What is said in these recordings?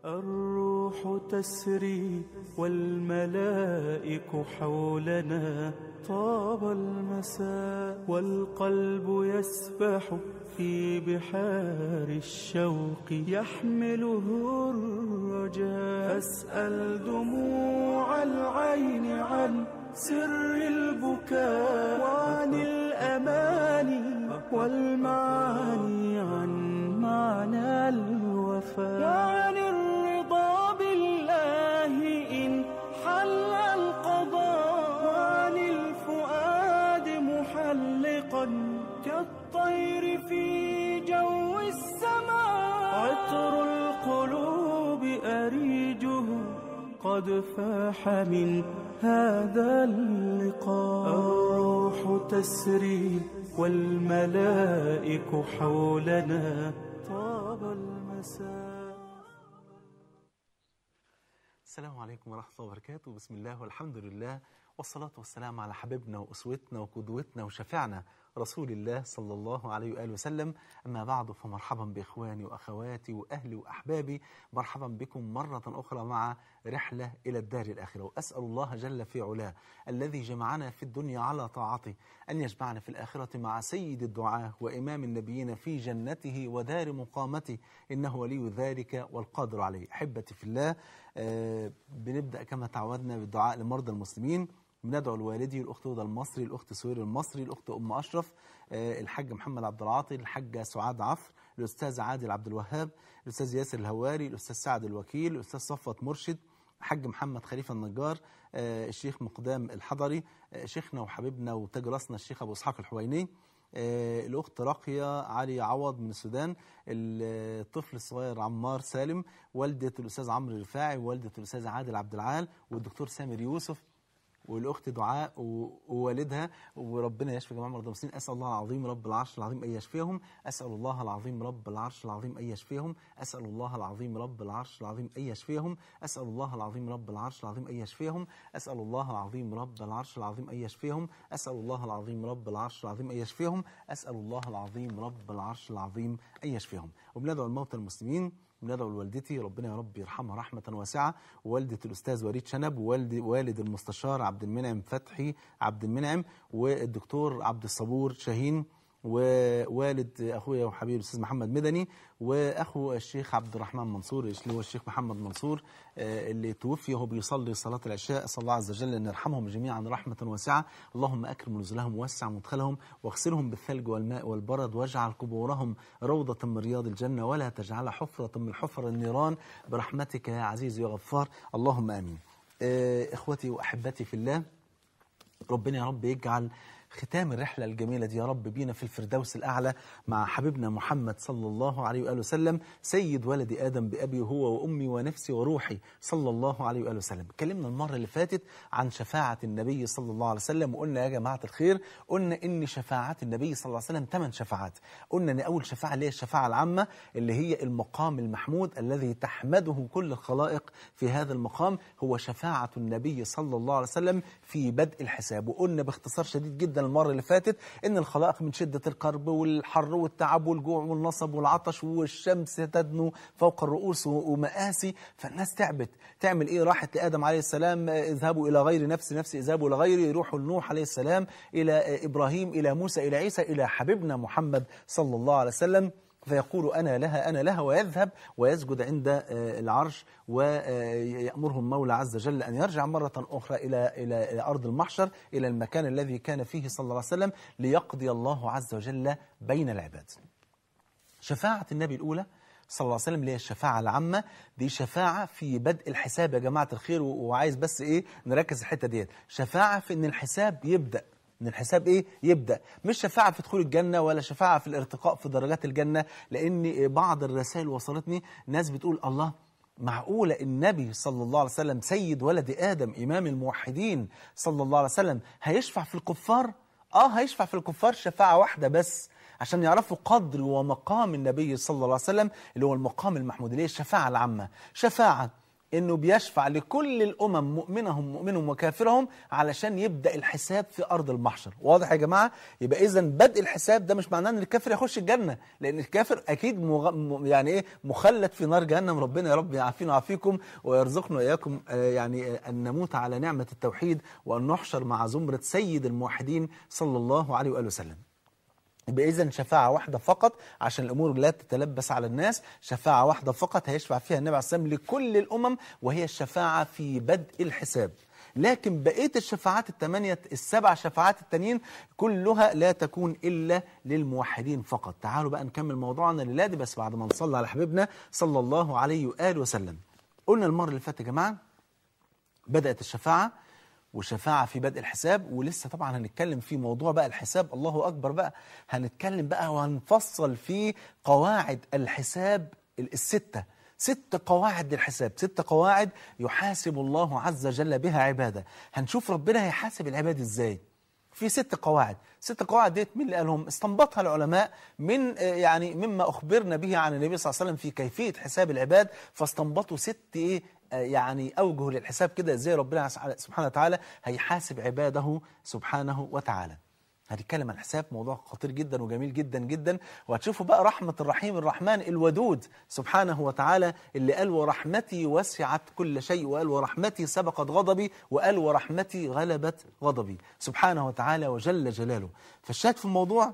الروح تسري والملائك حولنا طاب المساء والقلب يسبح في بحار الشوق يحمله الرجاء أسأل دموع العين عن سر البكاء وعن الأماني والمعاني عن معنى الوفاء وعن الرضا بالله إن حل القضاء وعن الفؤاد محلقا كالطير في جو السماء عطر القلوب أريجه قد فاح من هذا اللقاء الروح تسري والملائك حولنا طاب المساء السلام عليكم ورحمة الله وبركاته بسم الله والحمد لله والصلاة والسلام على حبيبنا وأسوتنا وقدوتنا وشفيعنا رسول الله صلى الله عليه وآله وسلم أما بعد فمرحبا بإخواني وأخواتي وأهلي وأحبابي مرحبا بكم مرة أخرى مع رحلة إلى الدار الآخرة وأسأل الله جل في علاه الذي جمعنا في الدنيا على طاعته أن يجمعنا في الآخرة مع سيد الدعاة وإمام النبيين في جنته ودار مقامته إنه ولي ذلك والقادر عليه أحبتي في الله آه بنبدأ كما تعودنا بالدعاء لمرضى المسلمين بندعو لوالدي الاخت هدى المصري الاخت سهير المصري الاخت ام اشرف آه، الحاج محمد عبد العاطي الحاجه سعاد عفر الاستاذ عادل عبد الوهاب الاستاذ ياسر الهواري الاستاذ سعد الوكيل الاستاذ صفوت مرشد الحاج محمد خليفه النجار آه، الشيخ مقدام الحضري آه، شيخنا وحبيبنا وتاج راسنا الشيخ ابو اسحاق الحويني آه، الأخت راقية علي عوض من السودان الطفل الصغير عمار سالم والدة الأستاذ عمرو الرفاعي والدة الأستاذ عادل عبد العال والدكتور سامر يوسف والاخت دعاء و- ووالدها وربنا يشفي جميع مرضى المسلمين اسال الله العظيم رب العرش العظيم ان يشفيهم اسال الله العظيم رب العرش العظيم ان يشفيهم اسال الله العظيم رب العرش العظيم ان يشفيهم اسال الله العظيم رب العرش العظيم ان يشفيهم اسال الله العظيم رب العرش العظيم ان يشفيهم اسال الله العظيم رب العرش العظيم ان يشفيهم اسال الله العظيم رب العرش العظيم ان يشفيهم وبندعو الموتى المسلمين بندعو لوالدتي ربنا يا رب يرحمها رحمة واسعة ووالدة الأستاذ وليد شنب ووالد والد المستشار عبد المنعم فتحي عبد المنعم والدكتور عبد الصبور شاهين ووالد اخويا وحبيبي الاستاذ محمد مدني واخو الشيخ عبد الرحمن منصور اللي هو الشيخ محمد منصور آه، اللي توفي وهو بيصلي صلاه العشاء اسال الله عز وجل ان يرحمهم جميعا رحمه واسعه اللهم اكرم نزلهم ووسع مدخلهم واغسلهم بالثلج والماء والبرد واجعل قبورهم روضه من رياض الجنه ولا تجعلها حفره من حفر النيران برحمتك يا عزيز يا غفار اللهم امين آه، اخوتي واحبتي في الله ربنا يا رب يجعل ختام الرحلة الجميلة دي يا رب بينا في الفردوس الأعلى مع حبيبنا محمد صلى الله عليه وآله وسلم سيد ولد آدم بأبي هو وأمي ونفسي وروحي صلى الله عليه وآله وسلم اتكلمنا المرة اللي فاتت عن شفاعة النبي صلى الله عليه وسلم وقلنا يا جماعة الخير قلنا إن شفاعات النبي صلى الله عليه وسلم ثمان شفاعات قلنا إن أول شفاعة اللي هي الشفاعة العامة اللي هي المقام المحمود الذي تحمده كل الخلائق في هذا المقام هو شفاعة النبي صلى الله عليه وسلم في بدء الحساب وقلنا باختصار شديد جدا المرة اللي فاتت إن الخلائق من شدة الكرب والحر والتعب والجوع والنصب والعطش والشمس تدنو فوق الرؤوس ومآسي فالناس تعبت تعمل إيه راحت لآدم عليه السلام آه، اذهبوا إلى غير نفس نفسي اذهبوا إلى غيري يروحوا لنوح عليه السلام إلى آه، إبراهيم إلى موسى إلى عيسى إلى حبيبنا محمد صلى الله عليه وسلم فيقول أنا لها أنا لها ويذهب ويسجد عند آه، العرش ويأمره المولى عز وجل أن يرجع مرة أخرى إلى إلى إلى أرض المحشر إلى المكان الذي كان فيه صلى الله عليه وسلم ليقضي الله عز وجل بين العباد شفاعة النبي الأولى صلى الله عليه وسلم اللي هي الشفاعة العامة دي شفاعة في بدء الحساب يا جماعة الخير و- وعايز بس إيه نركز الحتة ديت شفاعة في إن الحساب يبدأ ان الحساب ايه يبدا مش شفاعه في دخول الجنه ولا شفاعه في الارتقاء في درجات الجنه لان بعض الرسائل وصلتني ناس بتقول الله معقولة النبي صلى الله عليه وسلم سيد ولد آدم إمام الموحدين صلى الله عليه وسلم هيشفع في الكفار؟ آه هيشفع في الكفار شفاعة واحدة بس عشان يعرفوا قدر ومقام النبي صلى الله عليه وسلم اللي هو المقام المحمود اللي هي الشفاعة العامة شفاعة انه بيشفع لكل الامم مؤمنهم مؤمنهم وكافرهم علشان يبدا الحساب في ارض المحشر واضح يا جماعه يبقى اذا بدء الحساب ده مش معناه ان الكافر يخش الجنه لان الكافر اكيد مغ... م- يعني ايه مخلد في نار جهنم ربنا يا رب يعافينا ويعافيكم ويرزقنا واياكم آه، يعني آه، ان نموت على نعمه التوحيد وان نحشر مع زمره سيد الموحدين صلى الله عليه واله وسلم يبقى إذا شفاعة واحدة فقط عشان الأمور لا تتلبس على الناس شفاعة واحدة فقط هيشفع فيها النبي عليه الصلاة والسلام لكل الأمم وهي الشفاعة في بدء الحساب لكن بقية الشفاعات الثمانية السبع شفاعات التانيين كلها لا تكون إلا للموحدين فقط تعالوا بقى نكمل موضوعنا الليلة دي بس بعد ما نصلي على حبيبنا صلى الله عليه وآله وسلم قلنا المرة اللي فاتت يا جماعة بدأت الشفاعة وشفاعة في بدء الحساب ولسه طبعا هنتكلم في موضوع بقى الحساب الله أكبر بقى هنتكلم بقى وهنفصل في قواعد الحساب ال- الستة ست قواعد للحساب ست قواعد يحاسب الله عز وجل بها عباده هنشوف ربنا هيحاسب العباد ازاي في ست قواعد ست قواعد ديت مين اللي قالهم استنبطها العلماء من آه، يعني مما أخبرنا به عن النبي صلى الله عليه وسلم في كيفية حساب العباد فاستنبطوا ست إيه آه، يعني أوجه للحساب كده ازاي ربنا سبحانه وتعالى هيحاسب عباده سبحانه وتعالى هنتكلم عن حساب موضوع خطير جدا وجميل جدا جدا وهتشوفوا بقى رحمة الرحيم الرحمن الودود سبحانه وتعالى اللي قال ورحمتي وسعت كل شيء وقال ورحمتي سبقت غضبي وقال ورحمتي غلبت غضبي سبحانه وتعالى وجل جلاله فالشاهد في الموضوع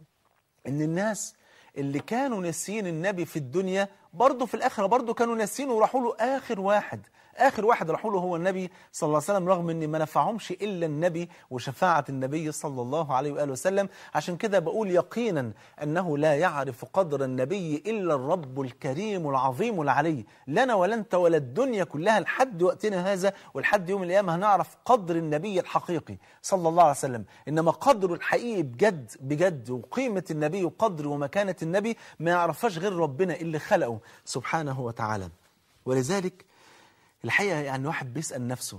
ان الناس اللي كانوا ناسيين النبي في الدنيا برضه في الآخرة برضه كانوا ناسيين وراحوا له آخر واحد آخر واحد راحوا له هو النبي صلى الله عليه وسلم رغم ان ما نفعهمش إلا النبي وشفاعة النبي صلى الله عليه وآله وسلم عشان كده بقول يقينا أنه لا يعرف قدر النبي إلا الرب الكريم العظيم العلي لنا ولا انت ولا الدنيا كلها لحد وقتنا هذا ولحد يوم القيامة هنعرف قدر النبي الحقيقي صلى الله عليه وسلم إنما قدره الحقيقي بجد بجد وقيمة النبي وقدر ومكانة النبي ما يعرفهاش غير ربنا اللي خلقه سبحانه وتعالى ولذلك الحقيقة يعني واحد بيسأل نفسه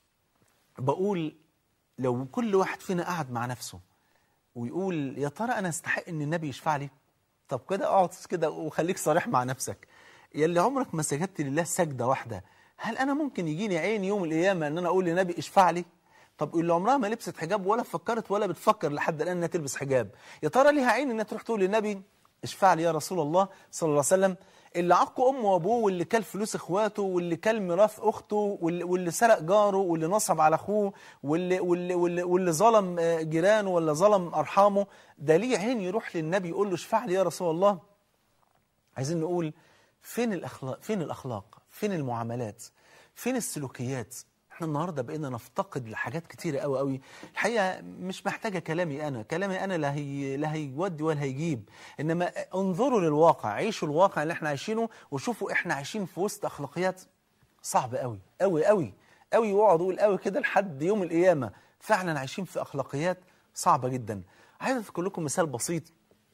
بقول لو كل واحد فينا قعد مع نفسه ويقول يا ترى أنا استحق إن النبي يشفع لي طب كده اقعد كده وخليك صريح مع نفسك يلي عمرك ما سجدت لله سجدة واحدة هل أنا ممكن يجيني عين يوم القيامة إن أنا أقول لنبي اشفع لي طب اللي عمرها ما لبست حجاب ولا فكرت ولا بتفكر لحد الآن إنها تلبس حجاب يا ترى ليها عين إنها تروح تقول للنبي اشفع لي يا رسول الله صلى الله عليه وسلم اللي عق امه وابوه واللي كل فلوس اخواته واللي كل ميراث اخته واللي, واللي سرق جاره واللي نصب على اخوه واللي واللي واللي, واللي ظلم آه، جيرانه ولا ظلم ارحامه ده ليه عين يروح للنبي يقول له اشفع لي يا رسول الله عايزين نقول فين الاخلاق فين الاخلاق فين المعاملات فين السلوكيات احنا النهارده بقينا نفتقد لحاجات كتيره قوي قوي الحقيقه مش محتاجه كلامي انا كلامي انا لا هي لا هيودي ولا هيجيب انما انظروا للواقع عيشوا الواقع اللي احنا عايشينه وشوفوا احنا عايشين في وسط اخلاقيات صعبه قوي قوي قوي قوي واقعد اقول قوي كده لحد يوم القيامه فعلا عايشين في اخلاقيات صعبه جدا عايز اذكر لكم مثال بسيط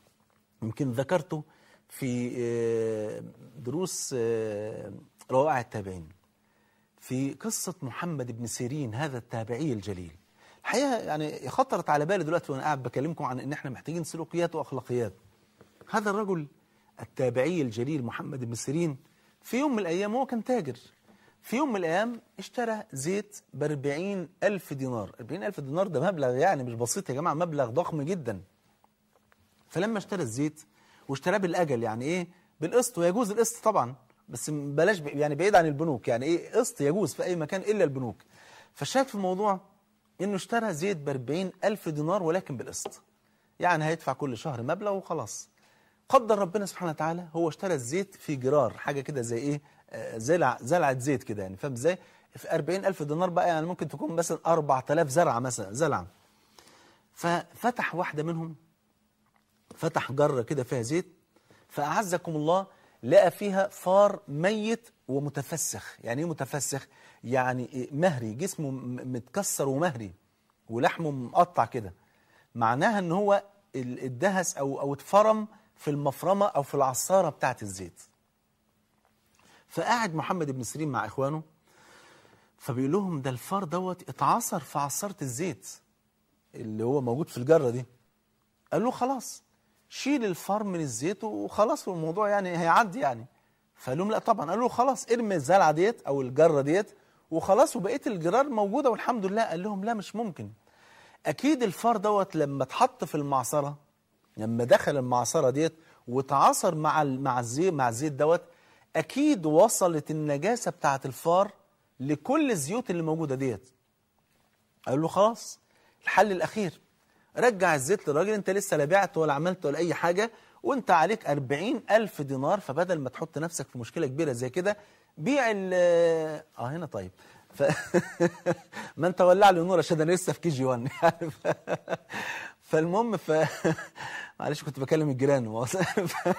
يمكن ذكرته في آه، دروس آه، روائع التابعين في قصة محمد بن سيرين هذا التابعي الجليل الحقيقة يعني خطرت على بالي دلوقتي وأنا قاعد بكلمكم عن إن إحنا محتاجين سلوكيات وأخلاقيات هذا الرجل التابعي الجليل محمد بن سيرين في يوم من الأيام هو كان تاجر في يوم من الأيام اشترى زيت بأربعين ألف دينار أربعين ألف دينار ده مبلغ يعني مش بسيط يا جماعة مبلغ ضخم جدا فلما اشترى الزيت واشتراه بالاجل يعني ايه بالقسط ويجوز القسط طبعا بس بلاش ب- يعني بعيد عن البنوك يعني ايه قسط يجوز في اي مكان الا البنوك فالشاهد في الموضوع انه اشترى زيت ب ألف دينار ولكن بالقسط يعني هيدفع كل شهر مبلغ وخلاص قدر ربنا سبحانه وتعالى هو اشترى الزيت في جرار حاجه كده زي ايه آه، زلع زلعه زيت كده يعني فاهم ازاي في 40 ألف دينار بقى يعني ممكن تكون مثلا 4000 زرعه مثلا زلعه ففتح واحده منهم فتح جرة كده فيها زيت فأعزكم الله لقى فيها فار ميت ومتفسخ يعني ايه متفسخ يعني إيه؟ مهري جسمه م- متكسر ومهري ولحمه مقطع كده معناها ان هو ال- اتدهس او او اتفرم في المفرمه او في العصاره بتاعه الزيت فقعد محمد بن سيرين مع اخوانه فبيقول لهم ده الفار دوت اتعصر في عصاره الزيت اللي هو موجود في الجره دي قال له خلاص شيل الفار من الزيت وخلاص والموضوع يعني هيعدي يعني فقال لهم لا طبعا قالوا له خلاص ارمي الزلعه ديت او الجره ديت وخلاص وبقيه الجرار موجوده والحمد لله قال لهم لا مش ممكن اكيد الفار دوت لما اتحط في المعصره لما دخل المعصره ديت وتعاصر مع ال- مع الزيت مع الزيت دوت اكيد وصلت النجاسه بتاعه الفار لكل الزيوت اللي موجوده ديت قال له خلاص الحل الاخير رجع الزيت للراجل انت لسه لا بعت ولا عملت ولا اي حاجه وانت عليك أربعين ألف دينار فبدل ما تحط نفسك في مشكله كبيره زي كده بيع ال اه هنا طيب ف... ما انت ولع لي نور عشان انا لسه في كي جي 1 يعني ف... فالمهم ف معلش كنت بكلم الجيران واصل. ف...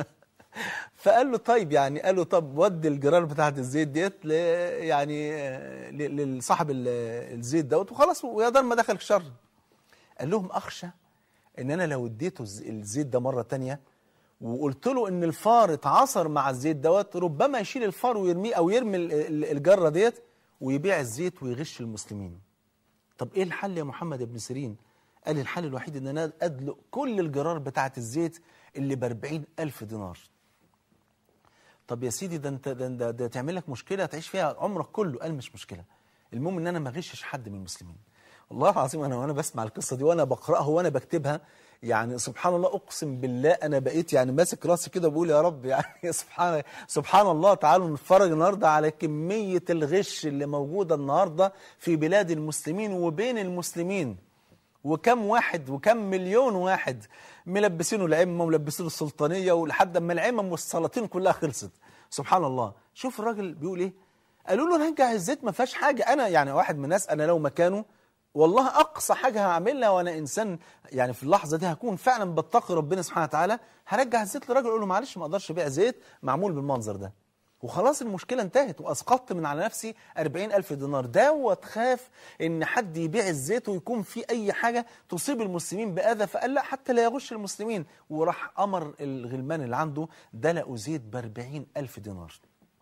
فقال له طيب يعني قال له طب ودي الجرار بتاعت الزيت ديت ل يعني آه، ل- لصاحب ال- الزيت دوت وخلاص ويا دار ما دخل شر قال لهم اخشى ان انا لو اديته الز- الزيت ده مره تانية وقلت له ان الفار اتعاصر مع الزيت دوت ربما يشيل الفار ويرميه او يرمي ال- ال- الجره ديت ويبيع الزيت ويغش المسلمين طب ايه الحل يا محمد بن سيرين قال لي الحل الوحيد ان انا ادلق كل الجرار بتاعت الزيت اللي ب ألف دينار طب يا سيدي ده انت ده, ده, ده تعمل لك مشكله تعيش فيها عمرك كله قال مش مشكله المهم ان انا ما اغشش حد من المسلمين والله العظيم انا وانا بسمع القصه دي وانا بقراها وانا بكتبها يعني سبحان الله اقسم بالله انا بقيت يعني ماسك راسي كده بقول يا رب يعني سبحان سبحان الله تعالوا نتفرج النهارده على كميه الغش اللي موجوده النهارده في بلاد المسلمين وبين المسلمين وكم واحد وكم مليون واحد ملبسينه العمة وملبسينه السلطانية ولحد ما العمم والسلاطين كلها خلصت سبحان الله شوف الراجل بيقول ايه قالوا له رجع الزيت ما فيهاش حاجة أنا يعني واحد من الناس أنا لو مكانه والله أقصى حاجة هعملها وأنا إنسان يعني في اللحظة دي هكون فعلا بتقي ربنا سبحانه وتعالى هرجع الزيت للراجل أقول له معلش ما أقدرش أبيع زيت معمول بالمنظر ده وخلاص المشكلة انتهت وأسقطت من على نفسي أربعين ألف دينار ده وتخاف إن حد يبيع الزيت ويكون في أي حاجة تصيب المسلمين بأذى فقال لا حتى لا يغش المسلمين وراح أمر الغلمان اللي عنده دلقوا زيت بأربعين ألف دينار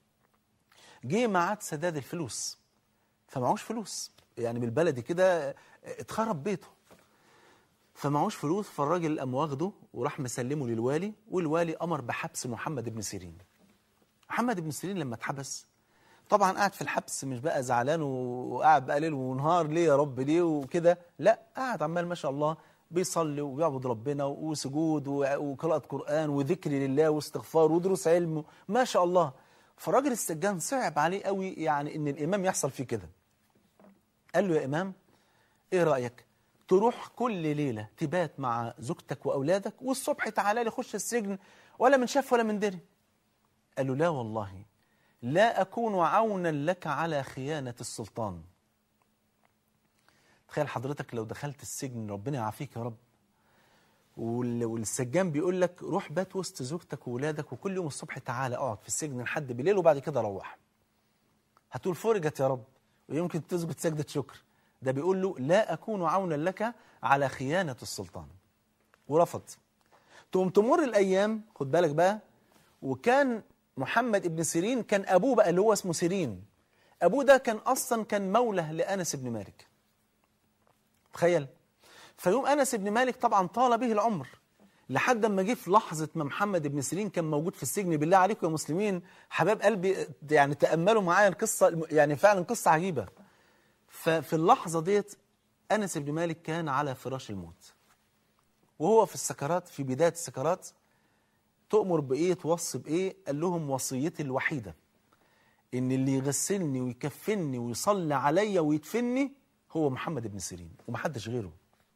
جه ميعاد سداد الفلوس فمعهوش فلوس يعني بالبلدي كده اتخرب بيته فمعهوش فلوس فالراجل قام واخده وراح مسلمه للوالي والوالي أمر بحبس محمد بن سيرين محمد بن سيرين لما اتحبس طبعا قاعد في الحبس مش بقى زعلان وقاعد بقى ليل ونهار ليه يا رب ليه وكده لا قاعد عمال ما شاء الله بيصلي وبيعبد ربنا وسجود و- وقراءة قرآن وذكر لله واستغفار ودروس علم ما شاء الله فالراجل السجان صعب عليه قوي يعني ان الامام يحصل فيه كده قال له يا امام ايه رايك تروح كل ليله تبات مع زوجتك واولادك والصبح تعالى لي خش السجن ولا من شاف ولا من دري قال له لا والله لا أكون عونا لك على خيانة السلطان تخيل حضرتك لو دخلت السجن ربنا يعافيك يا رب وال- والسجان بيقول لك روح بات وسط زوجتك وولادك وكل يوم الصبح تعالى اقعد في السجن لحد بالليل وبعد كده روح هتقول فرجت يا رب ويمكن تسجد سجدة شكر ده بيقول له لا أكون عونا لك على خيانة السلطان ورفض تقوم تمر الأيام خد بالك بقى وكان محمد ابن سيرين كان أبوه بقى اللي هو اسمه سيرين أبوه ده كان أصلا كان مولى لأنس بن مالك تخيل فيوم أنس بن مالك طبعا طال به العمر لحد ما جه في لحظة ما محمد بن سيرين كان موجود في السجن بالله عليكم يا مسلمين حباب قلبي يعني تأملوا معايا القصة يعني فعلا قصة عجيبة ففي اللحظة ديت أنس بن مالك كان على فراش الموت وهو في السكرات في بداية السكرات تؤمر بإيه توصي بإيه قال لهم وصيتي الوحيدة إن اللي يغسلني ويكفني ويصلي عليا ويدفني هو محمد بن سيرين ومحدش غيره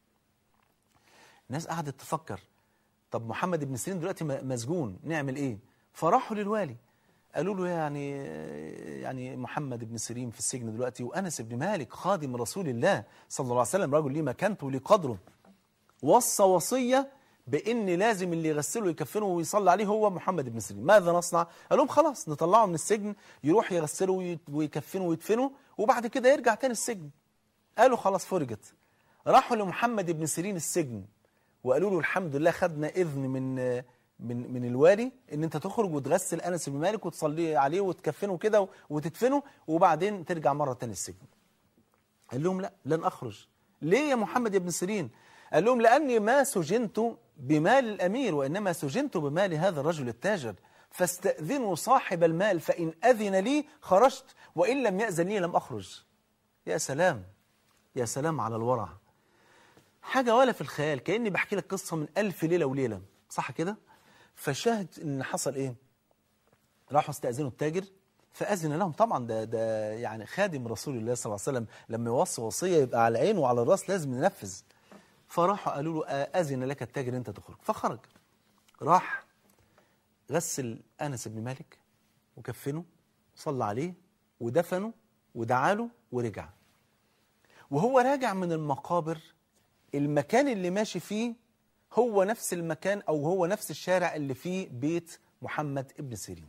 الناس قعدت تفكر طب محمد بن سيرين دلوقتي م- مسجون نعمل ايه فراحوا للوالي قالوا له يعني يعني محمد بن سيرين في السجن دلوقتي وانس بن مالك خادم رسول الله صلى الله عليه وسلم رجل ليه مكانته وليه قدره وصى وصيه بان لازم اللي يغسله ويكفنه ويصلي عليه هو محمد بن سيرين ماذا نصنع قال لهم خلاص نطلعه من السجن يروح يغسله ويت- ويكفنه ويدفنه وبعد كده يرجع تاني السجن قالوا خلاص فرجت راحوا لمحمد بن سيرين السجن وقالوا له الحمد لله خدنا اذن من من من الوالي ان انت تخرج وتغسل انس بن مالك وتصلي عليه وتكفنه كده وتدفنه وبعدين ترجع مره تاني السجن قال لهم لا لن أخرج ليه يا محمد يا ابن سيرين قال لهم لأني ما سجنت بمال الأمير وإنما سجنت بمال هذا الرجل التاجر فاستأذنوا صاحب المال فإن أذن لي خرجت وإن لم يأذن لي لم أخرج يا سلام يا سلام على الورع حاجة ولا في الخيال كأني بحكي لك قصة من ألف ليلة وليلة صح كده فشاهد إن حصل إيه راحوا استأذنوا التاجر فأذن لهم طبعا ده ده يعني خادم رسول الله صلى الله عليه وسلم لما يوصي وصية يبقى على العين وعلى الراس لازم ينفذ فراحوا قالوا له آه، أذن لك التاجر أنت تخرج فخرج راح غسل أنس بن مالك وكفنه صلى عليه ودفنه ودعا له ورجع وهو راجع من المقابر المكان اللي ماشي فيه هو نفس المكان أو هو نفس الشارع اللي فيه بيت محمد ابن سيرين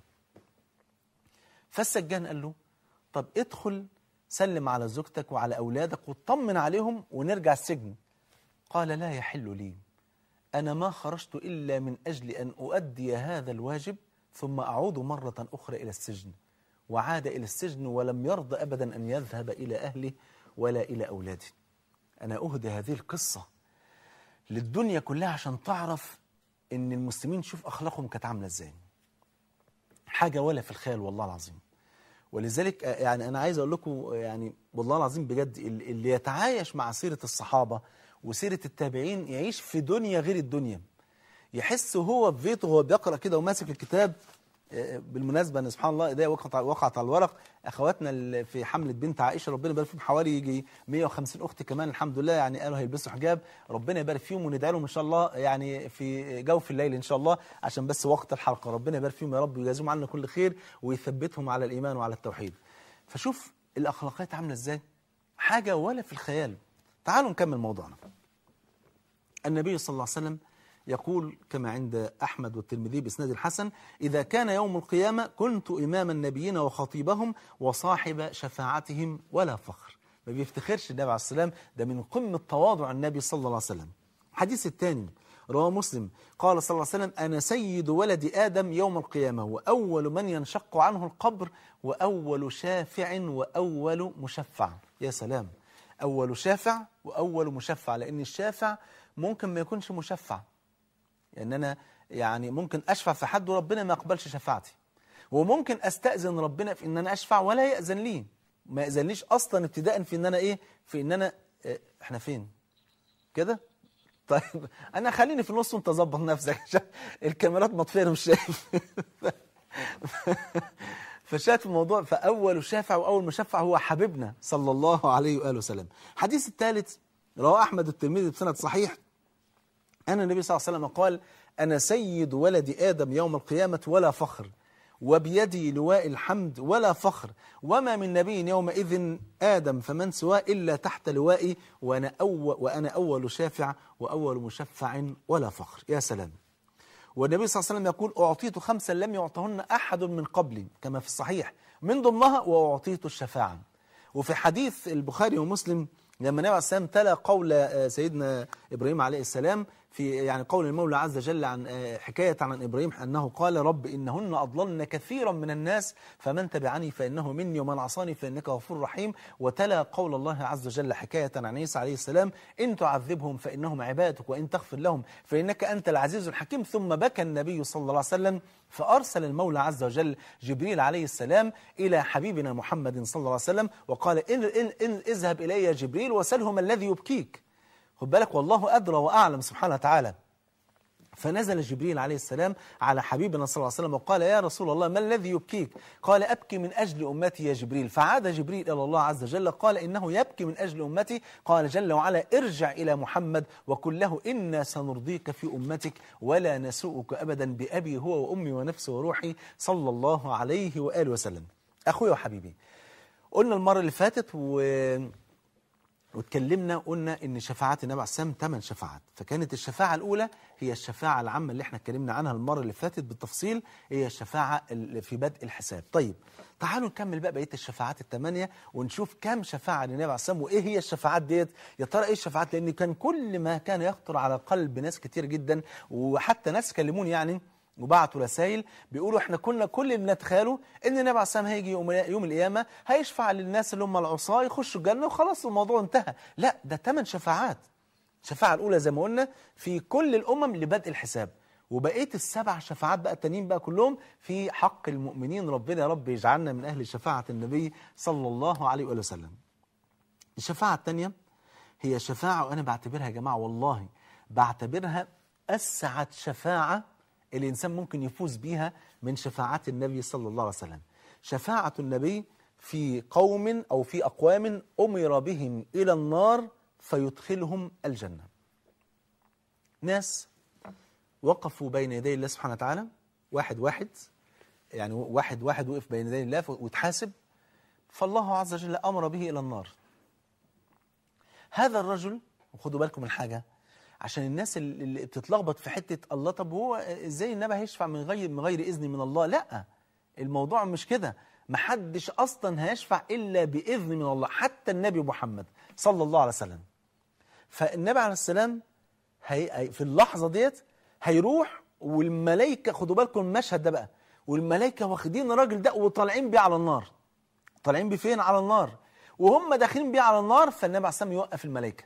فالسجان قال له طب ادخل سلم على زوجتك وعلى أولادك واطمن عليهم ونرجع السجن قال لا يحل لي أنا ما خرجت إلا من أجل أن أؤدي هذا الواجب ثم أعود مرة أخرى إلى السجن وعاد إلى السجن ولم يرضى أبدا أن يذهب إلى أهله ولا إلى أولاده أنا أهدي هذه القصة للدنيا كلها عشان تعرف إن المسلمين شوف أخلاقهم كانت عاملة إزاي حاجة ولا في الخيال والله العظيم ولذلك آه، يعني أنا عايز أقول لكم آه، يعني والله العظيم بجد ال- اللي يتعايش مع سيرة الصحابة وسيرة التابعين يعيش في دنيا غير الدنيا يحس هو في بيته وهو بيقرأ كده وماسك الكتاب آه، بالمناسبة أن سبحان الله إيديا وقعت وقعت على الورق أخواتنا اللي في حملة بنت عائشة ربنا يبارك فيهم حوالي يجي 150 أخت كمان الحمد لله يعني قالوا هيلبسوا حجاب ربنا يبارك فيهم وندعي لهم إن شاء الله يعني في جوف الليل إن شاء الله عشان بس وقت الحلقة ربنا يبارك فيهم يا رب ويجازيهم عنا كل خير ويثبتهم على الإيمان وعلى التوحيد فشوف الأخلاقيات عاملة إزاي حاجة ولا في الخيال تعالوا نكمل موضوعنا النبي صلى الله عليه وسلم يقول كما عند أحمد والترمذي بإسناد الحسن إذا كان يوم القيامة كنت إمام النبيين وخطيبهم وصاحب شفاعتهم ولا فخر ما بيفتخرش النبي عليه السلام ده من قمة تواضع النبي صلى الله عليه وسلم الحديث الثاني رواه مسلم قال صلى الله عليه وسلم أنا سيد ولد آدم يوم القيامة وأول من ينشق عنه القبر وأول شافع وأول مشفع يا سلام أول شافع وأول مشفع لأن الشافع ممكن ما يكونش مشفع يعني أنا يعني ممكن أشفع في حد وربنا ما يقبلش شفاعتي وممكن أستأذن ربنا في إن أنا أشفع ولا يأذن لي ما يأذنليش أصلا ابتداء في إن أنا إيه في إن أنا إيه إحنا فين كده طيب أنا خليني في النص وأنت ظبط نفسك عشان الكاميرات مطفية أنا مش شايف فشاف الموضوع فأول شافع وأول مشفع هو حبيبنا صلى الله عليه وآله وسلم الحديث الثالث رواه أحمد الترمذي بسند صحيح أن النبي صلى الله عليه وسلم قال أنا سيد ولد آدم يوم القيامة ولا فخر وبيدي لواء الحمد ولا فخر وما من نبي يومئذ آدم فمن سواه إلا تحت لوائي وأنا أول, وأنا أول شافع وأول مشفع ولا فخر يا سلام والنبي صلى الله عليه وسلم يقول أعطيت خمسا لم يعطهن أحد من قبلي كما في الصحيح من ضمنها وأعطيت الشفاعة وفي حديث البخاري ومسلم لما النبي عليه السلام تلا قول آه، سيدنا إبراهيم عليه السلام في يعني قول المولى عز وجل عن آه، حكاية عن إبراهيم أنه قال رب إنهن أضللن كثيرا من الناس فمن تبعني فإنه مني ومن عصاني فإنك غفور رحيم وتلا قول الله عز وجل حكاية عن عيسى عليه السلام إن تعذبهم فإنهم عبادك وإن تغفر لهم فإنك أنت العزيز الحكيم ثم بكى النبي صلى الله عليه وسلم فأرسل المولى عز وجل جبريل عليه السلام إلى حبيبنا محمد صلى الله عليه وسلم وقال إن, إن, إن اذهب إلي يا جبريل وسله ما الذي يبكيك خد بالك والله أدرى وأعلم سبحانه وتعالى فنزل جبريل عليه السلام على حبيبنا صلى الله عليه وسلم وقال يا رسول الله ما الذي يبكيك قال أبكي من أجل أمتي يا جبريل فعاد جبريل إلى الله عز وجل قال إنه يبكي من أجل أمتي قال جل وعلا ارجع إلى محمد وقل له إنا سنرضيك في أمتك ولا نسوءك أبدا بأبي هو وأمي ونفسي وروحي صلى الله عليه وآله وسلم أخوي وحبيبي قلنا المرة اللي فاتت و... واتكلمنا قلنا ان شفاعات النبي عليه السلام ثمان شفاعات فكانت الشفاعه الاولى هي الشفاعه العامه اللي احنا اتكلمنا عنها المره اللي فاتت بالتفصيل هي الشفاعه ال- في بدء الحساب طيب تعالوا نكمل بقى بقيه الشفاعات الثمانيه ونشوف كم شفاعه للنبي عليه السلام وايه هي الشفاعات ديت يا ترى ايه الشفاعات لان كان كل ما كان يخطر على قلب ناس كتير جدا وحتى ناس كلموني يعني وبعتوا رسائل بيقولوا احنا كنا كل اللي بنتخيله ان النبي عليه السلام هيجي يوم, يوم القيامه هيشفع للناس اللي هم العصاه يخشوا الجنه وخلاص الموضوع انتهى لا ده ثمان شفاعات الشفاعه الاولى زي ما قلنا في كل الامم لبدء الحساب وبقيه السبع شفاعات بقى التانيين بقى كلهم في حق المؤمنين ربنا يا رب يجعلنا من اهل شفاعه النبي صلى الله عليه واله وسلم الشفاعه الثانيه هي شفاعه وانا بعتبرها يا جماعه والله بعتبرها اسعد شفاعه الانسان ممكن يفوز بيها من شفاعات النبي صلى الله عليه وسلم شفاعه النبي في قوم او في اقوام امر بهم الى النار فيدخلهم الجنه ناس وقفوا بين يدي الله سبحانه وتعالى واحد واحد يعني واحد واحد وقف بين يدي الله واتحاسب فالله عز وجل امر به الى النار هذا الرجل وخدوا بالكم من حاجه عشان الناس اللي اللي بتتلخبط في حته الله طب هو ازاي النبي هيشفع من غير من غير اذن من الله لا الموضوع مش كده محدش اصلا هيشفع الا باذن من الله حتى النبي محمد صلى الله عليه وسلم فالنبي عليه السلام هي هي- في اللحظه ديت هيروح والملائكه خدوا بالكم المشهد ده بقى والملائكه واخدين الراجل ده وطالعين بيه على النار طالعين بيه فين على النار وهم داخلين بيه على النار فالنبي عليه السلام يوقف الملائكه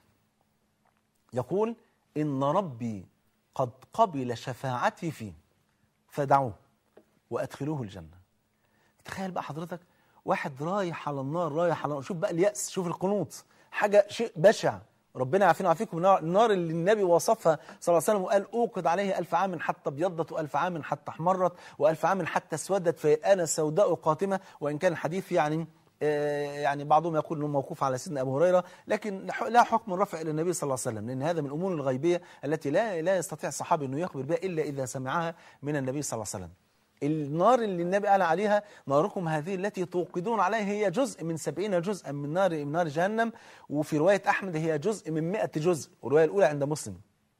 يقول ان ربي قد قبل شفاعتي فيه فدعوه وادخلوه الجنه تخيل بقى حضرتك واحد رايح على النار رايح على النار شوف بقى اليأس شوف القنوط حاجة شيء بشع ربنا يعافينا ويعافيكم من النار- النار اللي النبي وصفها صلى الله عليه وسلم وقال اوقد عليه ألف عام حتى ابيضت وألف عام حتى احمرت وألف عام حتى اسودت فأنا سوداء قاتمة وإن كان الحديث يعني آه، يعني بعضهم يقول انه موقوف على سيدنا ابو هريره لكن لا حكم الرفع الى النبي صلى الله عليه وسلم لان هذا من الامور الغيبيه التي لا لا يستطيع الصحابي انه يخبر بها الا اذا سمعها من النبي صلى الله عليه وسلم النار اللي النبي قال عليها ناركم هذه التي توقدون عليها هي جزء من سبعين جزءا من نار من نار جهنم وفي رواية أحمد هي جزء من مئة جزء والرواية الأولى عند مسلم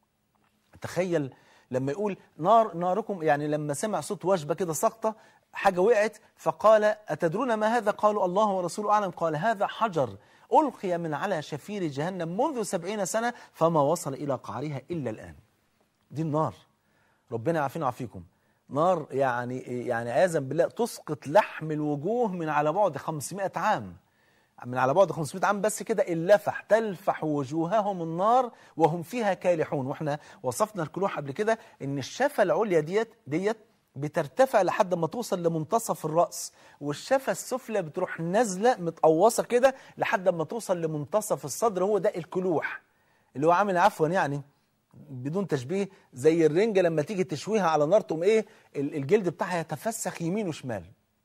تخيل لما يقول نار ناركم يعني لما سمع صوت وجبة كده سقطة حاجة وقعت فقال أتدرون ما هذا قالوا الله ورسوله أعلم قال هذا حجر ألقي من على شفير جهنم منذ سبعين سنة فما وصل إلى قعرها إلا الآن دي النار ربنا يعافينا ويعافيكم نار يعني يعني عياذا بالله تسقط لحم الوجوه من على بعد 500 عام من على بعد 500 عام بس كده اللفح تلفح وجوههم النار وهم فيها كالحون واحنا وصفنا الكلوح قبل كده ان الشفه العليا ديت ديت بترتفع لحد ما توصل لمنتصف الراس والشفه السفلى بتروح نازله متقوصه كده لحد ما توصل لمنتصف الصدر هو ده الكلوح اللي هو عامل عفوا يعني بدون تشبيه زي الرنجة لما تيجي تشويها على نار تقوم ايه ال- الجلد بتاعها يتفسخ يمين وشمال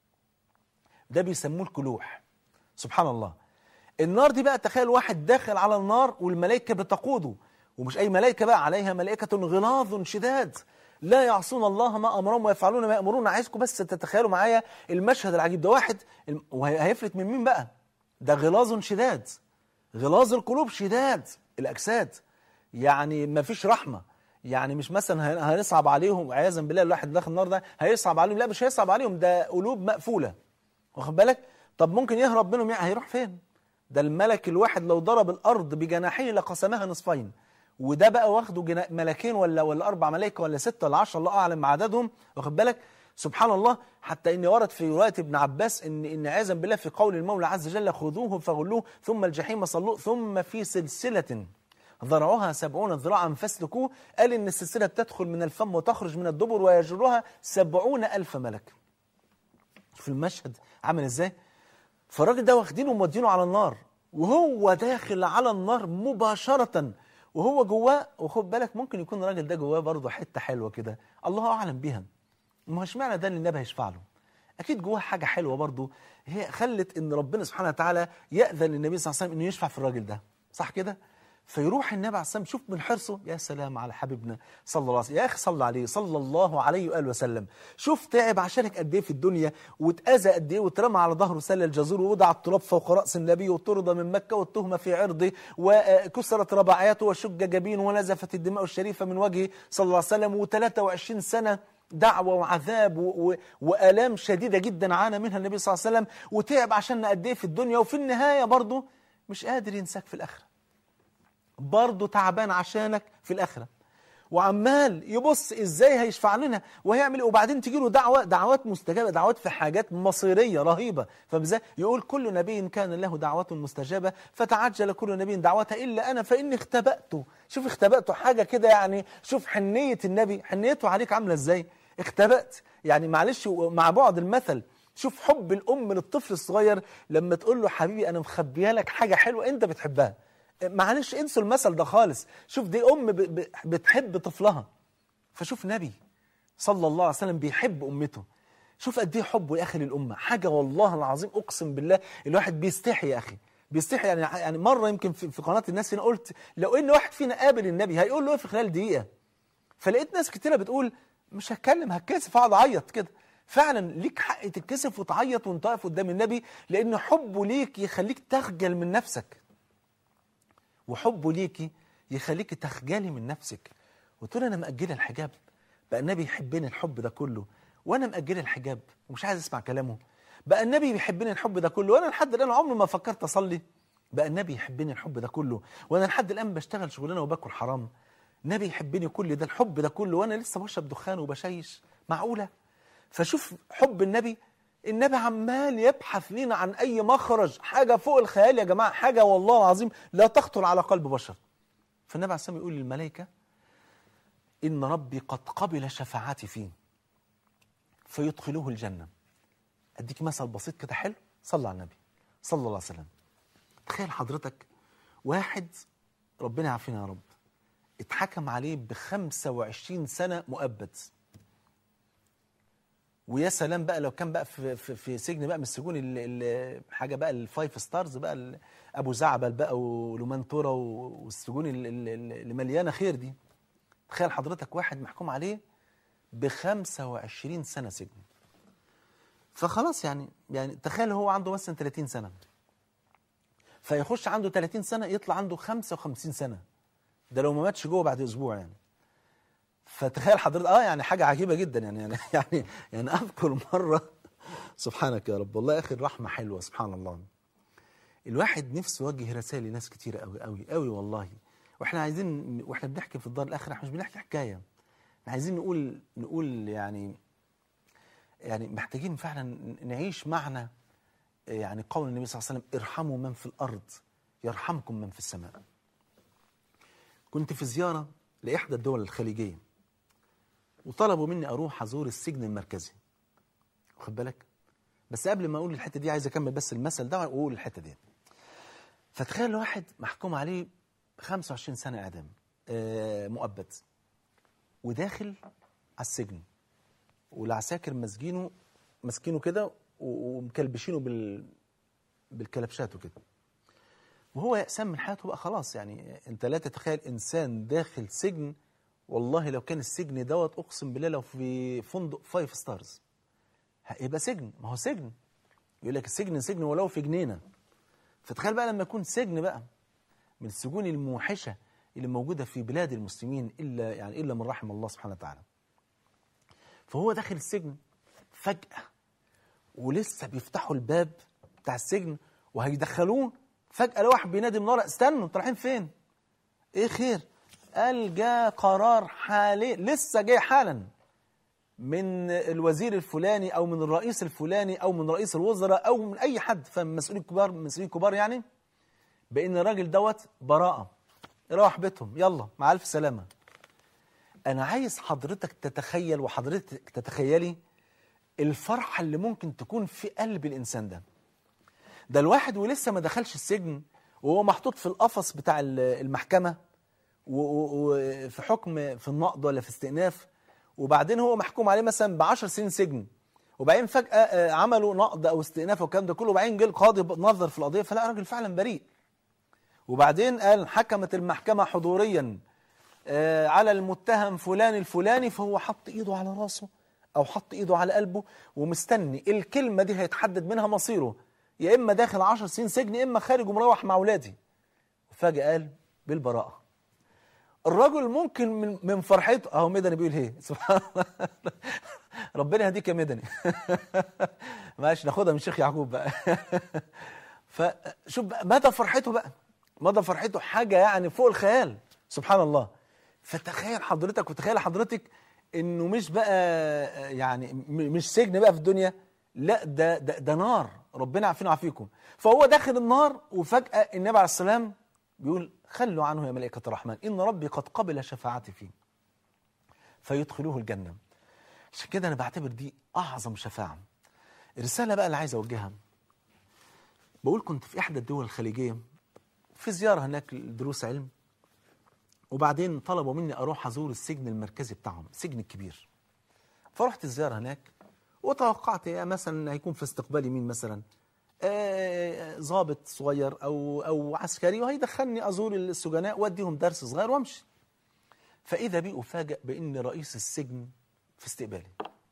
ده بيسموه الكلوح سبحان الله النار دي بقى تخيل واحد داخل على النار والملائكة بتقوده ومش أي ملائكة بقى عليها ملائكة غلاظ شداد لا يعصون الله ما أمرهم ويفعلون ما يأمرون عايزكم بس تتخيلوا معايا المشهد العجيب ده واحد الم- وهيفلت من مين بقى ده غلاظ شداد غلاظ القلوب شداد الأجساد يعني ما فيش رحمة يعني مش مثلا هن- هنصعب عليهم عياذا بالله الواحد داخل النار ده هيصعب عليهم لا مش هيصعب عليهم ده قلوب مقفولة واخد بالك طب ممكن يهرب منهم يعني هيروح فين ده الملك الواحد لو ضرب الارض بجناحيه لقسمها نصفين وده بقى واخده جنا... ملكين ولا ولا اربع ملائكه ولا سته ولا 10 الله اعلم عددهم واخد بالك سبحان الله حتى ان ورد في روايه ابن عباس ان ان عياذا بالله في قول المولى عز وجل خذوه فغلوه ثم الجحيم صلوه ثم في سلسله ذرعها سبعون ذراعا فاسلكوه قال ان السلسله بتدخل من الفم وتخرج من الدبر ويجرها سبعون الف ملك في المشهد عامل ازاي فالراجل ده واخدينه ومودينه على النار وهو داخل على النار مباشرة وهو جواه وخد بالك ممكن يكون الراجل ده جواه برضه حتة حلوة كده الله أعلم بيها ما هوش معنى ده اللي النبي هيشفع له أكيد جواه حاجة حلوة برضه هي خلت إن ربنا سبحانه وتعالى يأذن للنبي صلى الله عليه وسلم إنه يشفع في الراجل ده صح كده؟ فيروح النبي عليه الصلاه والسلام شوف من حرصه يا سلام على حبيبنا صلى الله عليه وسلم يا اخي صلى عليه صلى الله عليه واله وسلم شوف تعب عشانك قد ايه في الدنيا واتاذى قد ايه واترمى على ظهره سل الجزور ووضع التراب فوق راس النبي وطرد من مكه والتهمه في عرضه وكسرت رباعياته وشج جبينه ونزفت الدماء الشريفه من وجهه صلى الله عليه وسلم و23 سنه دعوة وعذاب و... و... وآلام شديدة جدا عانى منها النبي صلى الله عليه وسلم وتعب عشان قد ايه في الدنيا وفي النهاية برضه مش قادر ينساك في الآخرة برضه تعبان عشانك في الآخرة وعمال يبص ازاي هيشفع لنا وهيعمل إيه؟ وبعدين تجي له دعوه دعوات مستجابه دعوات في حاجات مصيريه رهيبه فبزاي يقول كل نبي كان له دعوه مستجابه فتعجل كل نبي دعوته الا انا فاني اختبأته شوف اختبأته حاجه كده يعني شوف حنيه النبي حنيته عليك عامله ازاي اختبأت يعني معلش مع بعض المثل شوف حب الام للطفل الصغير لما تقول له حبيبي انا مخبيه لك حاجه حلوه انت بتحبها معلش انسوا المثل ده خالص شوف دي ام ب- ب- بتحب طفلها فشوف نبي صلى الله عليه وسلم بيحب امته شوف قد ايه حبه يا اخي للامه حاجه والله العظيم اقسم بالله الواحد بيستحي يا اخي بيستحي يعني يعني مره يمكن في, في قناه الناس هنا قلت لو ان واحد فينا قابل النبي هيقول له ايه في خلال دقيقه فلقيت ناس كتيره بتقول مش هتكلم هتكسف اقعد اعيط كده فعلا ليك حق تتكسف وتعيط وانت واقف قدام النبي لان حبه ليك يخليك تخجل من نفسك وحبه ليكي يخليك تخجلي من نفسك وتقول انا مأجله الحجاب بقى النبي يحبني الحب ده كله وانا مأجله الحجاب ومش عايز اسمع كلامه بقى النبي بيحبني الحب ده كله وانا لحد الان عمري ما فكرت اصلي بقى النبي يحبني الحب ده كله وانا لحد الان بشتغل شغلانه وباكل حرام النبي يحبني كل ده الحب ده كله وانا لسه بشرب دخان وبشيش معقوله فشوف حب النبي النبي عمال يبحث لنا عن اي مخرج حاجه فوق الخيال يا جماعه حاجه والله العظيم لا تخطر على قلب بشر فالنبي عليه الصلاه والسلام يقول للملائكه ان ربي قد قبل شفاعتي فيه فيدخلوه الجنه اديك مثل بسيط كده حلو صلى على النبي صلى الله عليه وسلم تخيل حضرتك واحد ربنا يعافينا يا رب اتحكم عليه ب 25 سنه مؤبد ويا سلام بقى لو كان بقى في في, في سجن بقى من السجون اللي حاجه بقى الفايف ستارز بقى ال- ابو زعبل بقى ولومانتورا و- والسجون ال- ال- ال- اللي مليانه خير دي تخيل حضرتك واحد محكوم عليه ب 25 سنه سجن فخلاص يعني يعني تخيل هو عنده مثلا 30 سنه فيخش عنده 30 سنه يطلع عنده 55 سنه ده لو ما ماتش جوه بعد اسبوع يعني فتخيل حضرتك اه يعني حاجه عجيبه جدا يعني يعني يعني يعني اذكر مره سبحانك يا رب والله يا اخي الرحمه حلوه سبحان الله الواحد نفسه يوجه رسائل لناس كتيره قوي قوي قوي والله واحنا عايزين واحنا بنحكي في الدار الاخره احنا مش بنحكي حكايه احنا عايزين نقول نقول يعني يعني محتاجين فعلا نعيش معنى يعني قول النبي صلى الله عليه وسلم ارحموا من في الارض يرحمكم من في السماء كنت في زياره لاحدى الدول الخليجيه وطلبوا مني اروح ازور السجن المركزي واخد بالك بس قبل ما اقول الحته دي عايز اكمل بس المثل ده واقول الحته دي فتخيل واحد محكوم عليه 25 سنه اعدام آه مؤبد وداخل على السجن والعساكر ماسكينه ماسكينه كده و- ومكلبشينه بال بالكلبشات وكده وهو يأسان من حياته بقى خلاص يعني انت لا تتخيل انسان داخل سجن والله لو كان السجن دوت اقسم بالله لو في فندق فايف ستارز هيبقى سجن ما هو سجن يقول لك السجن سجن ولو في جنينه فتخيل بقى لما يكون سجن بقى من السجون الموحشه اللي موجوده في بلاد المسلمين الا يعني الا من رحم الله سبحانه وتعالى فهو داخل السجن فجاه ولسه بيفتحوا الباب بتاع السجن وهيدخلوه فجاه لو واحد بينادي من ورا استنوا انتوا رايحين فين ايه خير قال جاء قرار حالي لسه جاي حالا من الوزير الفلاني او من الرئيس الفلاني او من رئيس الوزراء او من اي حد فمسؤولين كبار مسؤولين كبار يعني بان الراجل دوت براءه يروح بيتهم يلا مع الف سلامه انا عايز حضرتك تتخيل وحضرتك تتخيلي الفرحه اللي ممكن تكون في قلب الانسان ده ده الواحد ولسه ما دخلش السجن وهو محطوط في القفص بتاع ال- المحكمه وفي حكم في النقض ولا في استئناف وبعدين هو محكوم عليه مثلا ب 10 سنين سجن وبعدين فجأة آه، عملوا نقض أو استئناف والكلام ده كله وبعدين جه القاضي نظر في القضية فلقى الراجل فعلا بريء وبعدين قال حكمت المحكمة حضوريا آه، على المتهم فلان الفلاني فهو حط ايده على راسه او حط ايده على قلبه ومستني الكلمة دي هيتحدد منها مصيره يا اما داخل 10 سنين سجن يا اما خارج ومروح مع اولادي وفجأة قال بالبراءة الرجل ممكن من من فرحته اهو مدني بيقول ايه سبحان الله ربنا يهديك يا مدني معلش ناخدها من الشيخ يعقوب بقى فشوف بقى مدى فرحته بقى مدى فرحته حاجه يعني فوق الخيال سبحان الله فتخيل حضرتك وتخيل حضرتك انه مش بقى آه، يعني م- مش سجن بقى في الدنيا لا ده ده, ده نار ربنا عافينا وعافيكم فهو داخل النار وفجاه النبي عليه السلام بيقول خلوا عنه يا ملائكه الرحمن ان ربي قد قبل شفاعتي فيه فيدخلوه الجنه عشان كده انا بعتبر دي اعظم شفاعه الرساله بقى اللي عايز اوجهها بقول كنت في احدى الدول الخليجيه في زياره هناك لدروس علم وبعدين طلبوا مني اروح ازور السجن المركزي بتاعهم السجن الكبير فرحت الزياره هناك وتوقعت يا مثلا هيكون في استقبالي مين مثلا آه، ضابط صغير او او عسكري وهيدخلني ازور السجناء واديهم درس صغير وامشي فاذا بي افاجئ بان رئيس السجن في استقبالي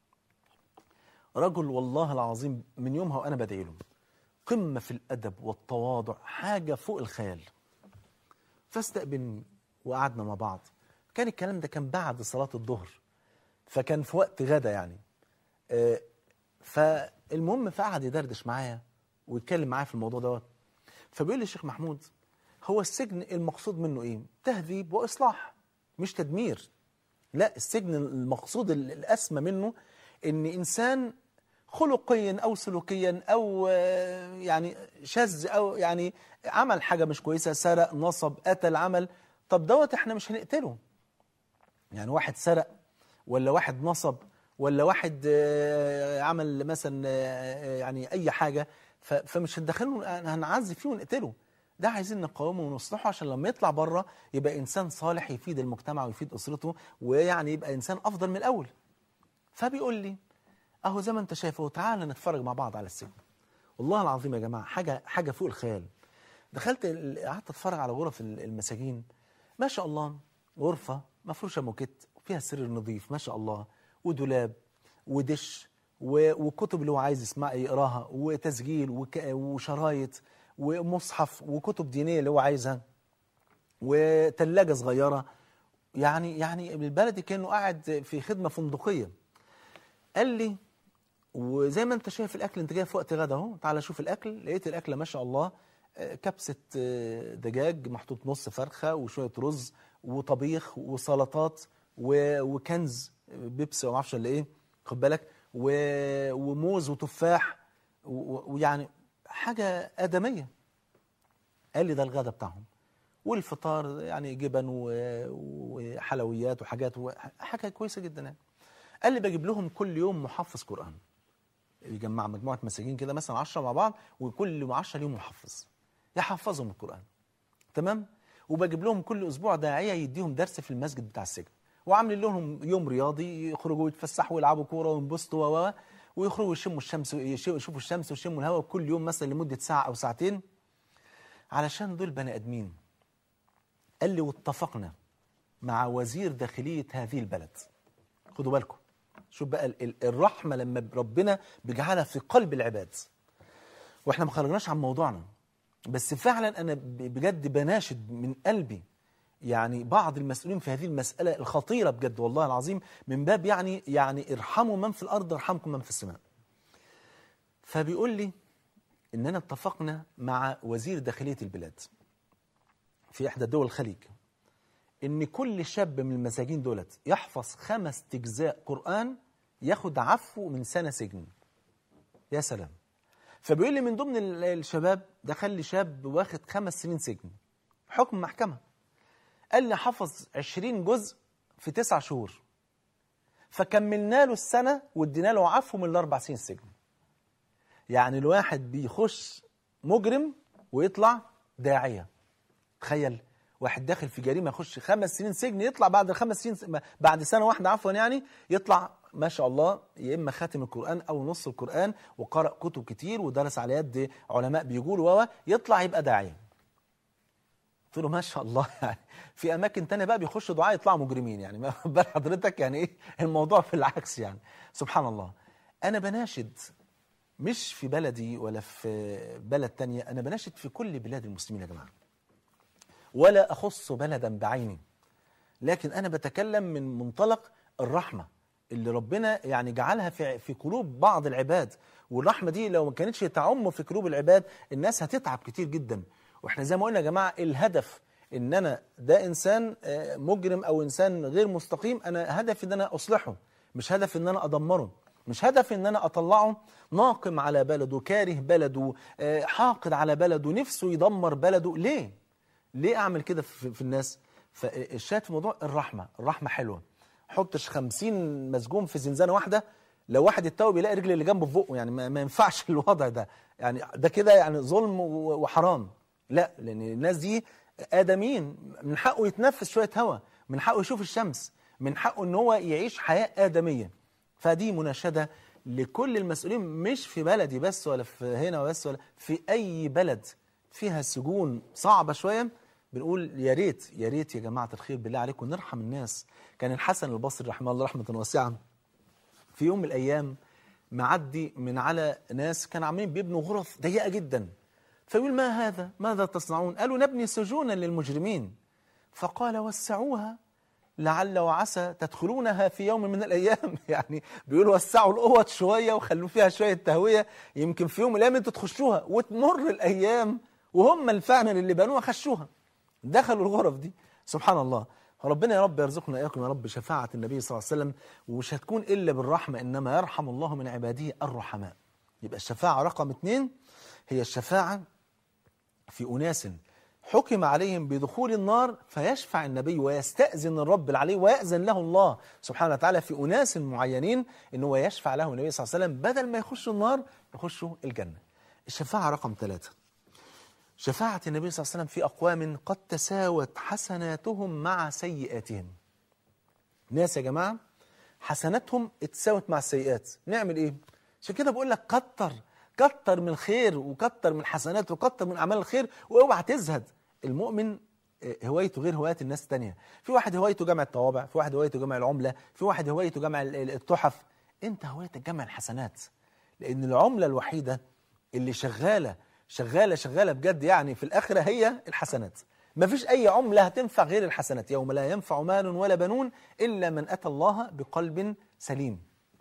رجل والله العظيم من يومها وانا بدعي له قمه في الادب والتواضع حاجه فوق الخيال فاستقبلني وقعدنا مع بعض كان الكلام ده كان بعد صلاة الظهر فكان في وقت غدا يعني آه، فالمهم فقعد يدردش معايا ويتكلم معايا في الموضوع دوت فبيقول لي الشيخ محمود هو السجن المقصود منه ايه؟ تهذيب واصلاح مش تدمير لا السجن المقصود ال- الاسمى منه ان انسان خلقيا او سلوكيا او آه، يعني شاذ او يعني عمل حاجه مش كويسه سرق نصب قتل عمل طب دوت احنا مش هنقتله يعني واحد سرق ولا واحد نصب ولا واحد آه، عمل مثلا آه، يعني اي حاجه ف- فمش هندخله هنعزي فيه ونقتله ده عايزين نقاومه ونصلحه عشان لما يطلع بره يبقى انسان صالح يفيد المجتمع ويفيد اسرته ويعني يبقى انسان افضل من الاول فبيقول لي اهو زي ما انت شايف اهو تعالى نتفرج مع بعض على السجن والله العظيم يا جماعه حاجه حاجه فوق الخيال دخلت ال- قعدت اتفرج على غرف ال- المساجين ما شاء الله غرفه مفروشه موكيت فيها سرير نظيف ما شاء الله ودولاب ودش و- وكتب اللي هو عايز يسمع يقراها وتسجيل وك- وشرايط ومصحف وكتب دينيه اللي هو عايزها وثلاجه صغيره يعني يعني بالبلدي كانه قاعد في خدمه فندقيه قال لي وزي ما انت شايف الاكل انت جاي في وقت غدا اهو تعالى شوف الاكل لقيت الاكله ما شاء الله آه، كبسه آه، دجاج محطوط نص فرخه وشويه رز وطبيخ وسلطات و- وكنز بيبسي وما اعرفش ولا ايه خد بالك و- وموز وتفاح و- و- ويعني حاجه ادميه قال لي ده الغدا بتاعهم والفطار يعني جبن و- وحلويات وحاجات و- حاجه كويسه جدا يعني قال لي بجيب لهم كل يوم محفظ قران يجمع مجموعه مساجين كده مثلا 10 مع بعض وكل 10 ليهم محفظ يحفظهم القران تمام وبجيب لهم كل اسبوع داعيه يديهم درس في المسجد بتاع السجن وعامل لهم يوم رياضي يخرجوا يتفسحوا ويلعبوا كوره وينبسطوا و و- ويخرجوا يشموا الشمس يش- يشوفوا الشمس ويشموا الهواء كل يوم مثلا لمده ساعه او ساعتين علشان دول بني ادمين قال لي واتفقنا مع وزير داخليه هذه البلد خدوا بالكم شوف بقى ال- ال- الرحمه لما ربنا بيجعلها في قلب العباد واحنا ما خرجناش عن موضوعنا بس فعلا انا ب- بجد بناشد من قلبي يعني بعض المسؤولين في هذه المساله الخطيره بجد والله العظيم من باب يعني يعني ارحموا من في الارض يرحمكم من في السماء فبيقول لي اننا اتفقنا مع وزير داخليه البلاد في احدى دول الخليج ان كل شاب من المساجين دولت يحفظ خمس اجزاء قران ياخد عفو من سنه سجن يا سلام فبيقول لي من ضمن ال- الشباب دخل لي شاب واخد خمس سنين سجن حكم محكمه قال لي حفظ 20 جزء في تسع شهور فكملنا له السنه وادينا له عفو من الاربع سنين سجن يعني الواحد بيخش مجرم ويطلع داعيه تخيل واحد داخل في جريمه يخش خمس سنين سجن يطلع بعد الخمس سنين س- بعد سنه واحده عفوا يعني يطلع ما شاء الله يا اما خاتم القران او نص القران وقرأ كتب كتير ودرس على يد علماء بيقولوا و يطلع يبقى داعيه قلت له ما شاء الله يعني في اماكن تانية بقى بيخشوا دعاء يطلعوا مجرمين يعني ما بال حضرتك يعني ايه الموضوع في العكس يعني سبحان الله انا بناشد مش في بلدي ولا في بلد تانية انا بناشد في كل بلاد المسلمين يا جماعه ولا اخص بلدا بعيني لكن انا بتكلم من منطلق الرحمه اللي ربنا يعني جعلها في في قلوب بعض العباد والرحمه دي لو ما كانتش تعم في قلوب العباد الناس هتتعب كتير جدا واحنا زي ما قلنا يا جماعه الهدف ان انا ده انسان آه، مجرم او انسان غير مستقيم انا هدفي ان انا اصلحه مش هدفي ان انا ادمره مش هدفي ان انا اطلعه ناقم على بلده كاره بلده آه، حاقد على بلده نفسه يدمر بلده ليه ليه اعمل كده في, في الناس فالشاهد في موضوع الرحمه الرحمه حلوه حطش خمسين مسجون في زنزانه واحده لو واحد اتوب يلاقي رجل اللي جنبه في بقه يعني ما, ما ينفعش الوضع ده يعني ده كده يعني ظلم و- وحرام لا لان الناس دي ادميين من حقه يتنفس شويه هواء من حقه يشوف الشمس من حقه ان هو يعيش حياه ادميه فدي مناشده لكل المسؤولين مش في بلدي بس ولا في هنا بس ولا في اي بلد فيها سجون صعبه شويه بنقول يا ريت يا ريت يا جماعه الخير بالله عليكم نرحم الناس كان الحسن البصري رحمه الله رحمه واسعه في يوم من الايام معدي من على ناس كانوا عاملين بيبنوا غرف ضيقه جدا فيقول ما هذا ماذا تصنعون قالوا نبني سجونا للمجرمين فقال وسعوها لعل وعسى تدخلونها في يوم من الايام يعني بيقولوا وسعوا الاوض شويه وخلوا فيها شويه تهويه يمكن في يوم من الايام انتوا تخشوها وتمر الايام وهم فعلا اللي بنوها خشوها دخلوا الغرف دي سبحان الله ربنا يا رب يرزقنا اياكم يا رب شفاعه النبي صلى الله عليه وسلم ومش هتكون الا بالرحمه انما يرحم الله من عباده الرحماء يبقى الشفاعه رقم اثنين هي الشفاعه في أناس حكم عليهم بدخول النار فيشفع النبي ويستأذن الرب العلي ويأذن له الله سبحانه وتعالى في أناس معينين أنه هو يشفع له النبي صلى الله عليه وسلم بدل ما يخشوا النار يخشوا الجنة الشفاعة رقم ثلاثة شفاعة النبي صلى الله عليه وسلم في أقوام قد تساوت حسناتهم مع سيئاتهم ناس يا جماعة حسناتهم اتساوت مع السيئات نعمل ايه عشان كده بقول لك كتر كتر من الخير وكتر من الحسنات وكتر من اعمال الخير واوعى تزهد المؤمن آه، هوايته غير هوايات الناس التانية في واحد هوايته جمع الطوابع في واحد هوايته جمع العملة في واحد هوايته جمع ال- ال- التحف انت هوايتك جمع الحسنات لان العملة الوحيدة اللي شغالة شغالة شغالة بجد يعني في الآخرة هي الحسنات مفيش أي عملة هتنفع غير الحسنات يوم لا ينفع مال ولا بنون إلا من أتى الله بقلب سليم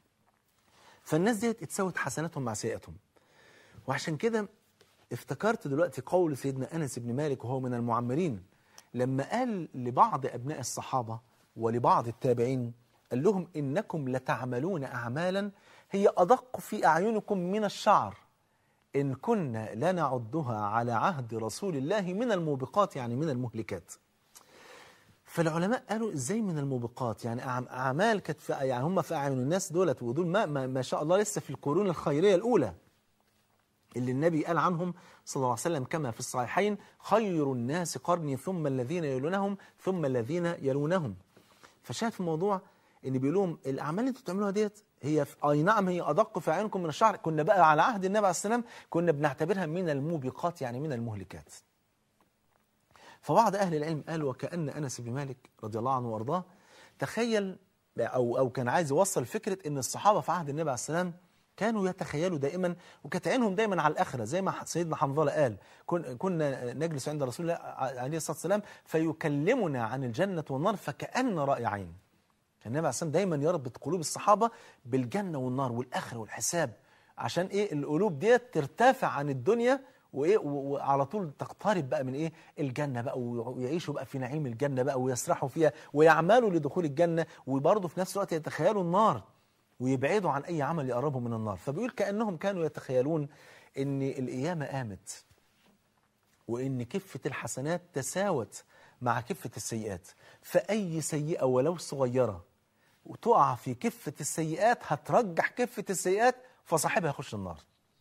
فالناس ديت اتساوت حسناتهم مع سيئاتهم وعشان كده افتكرت دلوقتي قول سيدنا أنس بن مالك وهو من المعمرين لما قال لبعض أبناء الصحابة ولبعض التابعين قال لهم إنكم لتعملون أعمالا هي أدق في أعينكم من الشعر إن كنا لنعدها على عهد رسول الله من الموبقات يعني من المهلكات فالعلماء قالوا ازاي من الموبقات يعني أعم- اعمال كانت في يعني هم في اعين الناس دولت ودول ما, ما, ما شاء الله لسه في القرون الخيريه الاولى اللي النبي قال عنهم صلى الله عليه وسلم كما في الصحيحين خير الناس قرني ثم الذين يلونهم ثم الذين يلونهم فشاهد في الموضوع ان بيقول لهم الاعمال اللي انتوا بتعملوها ديت هي في اي نعم هي ادق في اعينكم من الشعر كنا بقى على عهد النبي عليه السلام كنا بنعتبرها من الموبقات يعني من المهلكات فبعض اهل العلم قال وكان انس بن مالك رضي الله عنه وارضاه تخيل او او كان عايز يوصل فكره ان الصحابه في عهد النبي عليه السلام كانوا يتخيلوا دائما وكانت عينهم دايما على الاخره زي ما سيدنا حنظله قال كن كنا نجلس عند رسول الله عليه الصلاه والسلام فيكلمنا عن الجنه والنار فكأن رأي عين النبي عليه السلام دايما يربط قلوب الصحابه بالجنه والنار والاخره والحساب عشان ايه القلوب ديت ترتفع عن الدنيا وايه و- وعلى طول تقترب بقى من ايه الجنه بقى ويعيشوا بقى في نعيم الجنه بقى ويسرحوا فيها ويعملوا لدخول الجنه وبرضه في نفس الوقت يتخيلوا النار ويبعدوا عن اي عمل يقربهم من النار فبيقول كانهم كانوا يتخيلون ان القيامه قامت وإن كفة الحسنات تساوت مع كفة السيئات فأي سيئة ولو صغيرة وتقع في كفة السيئات هترجح كفة السيئات فصاحبها يخش النار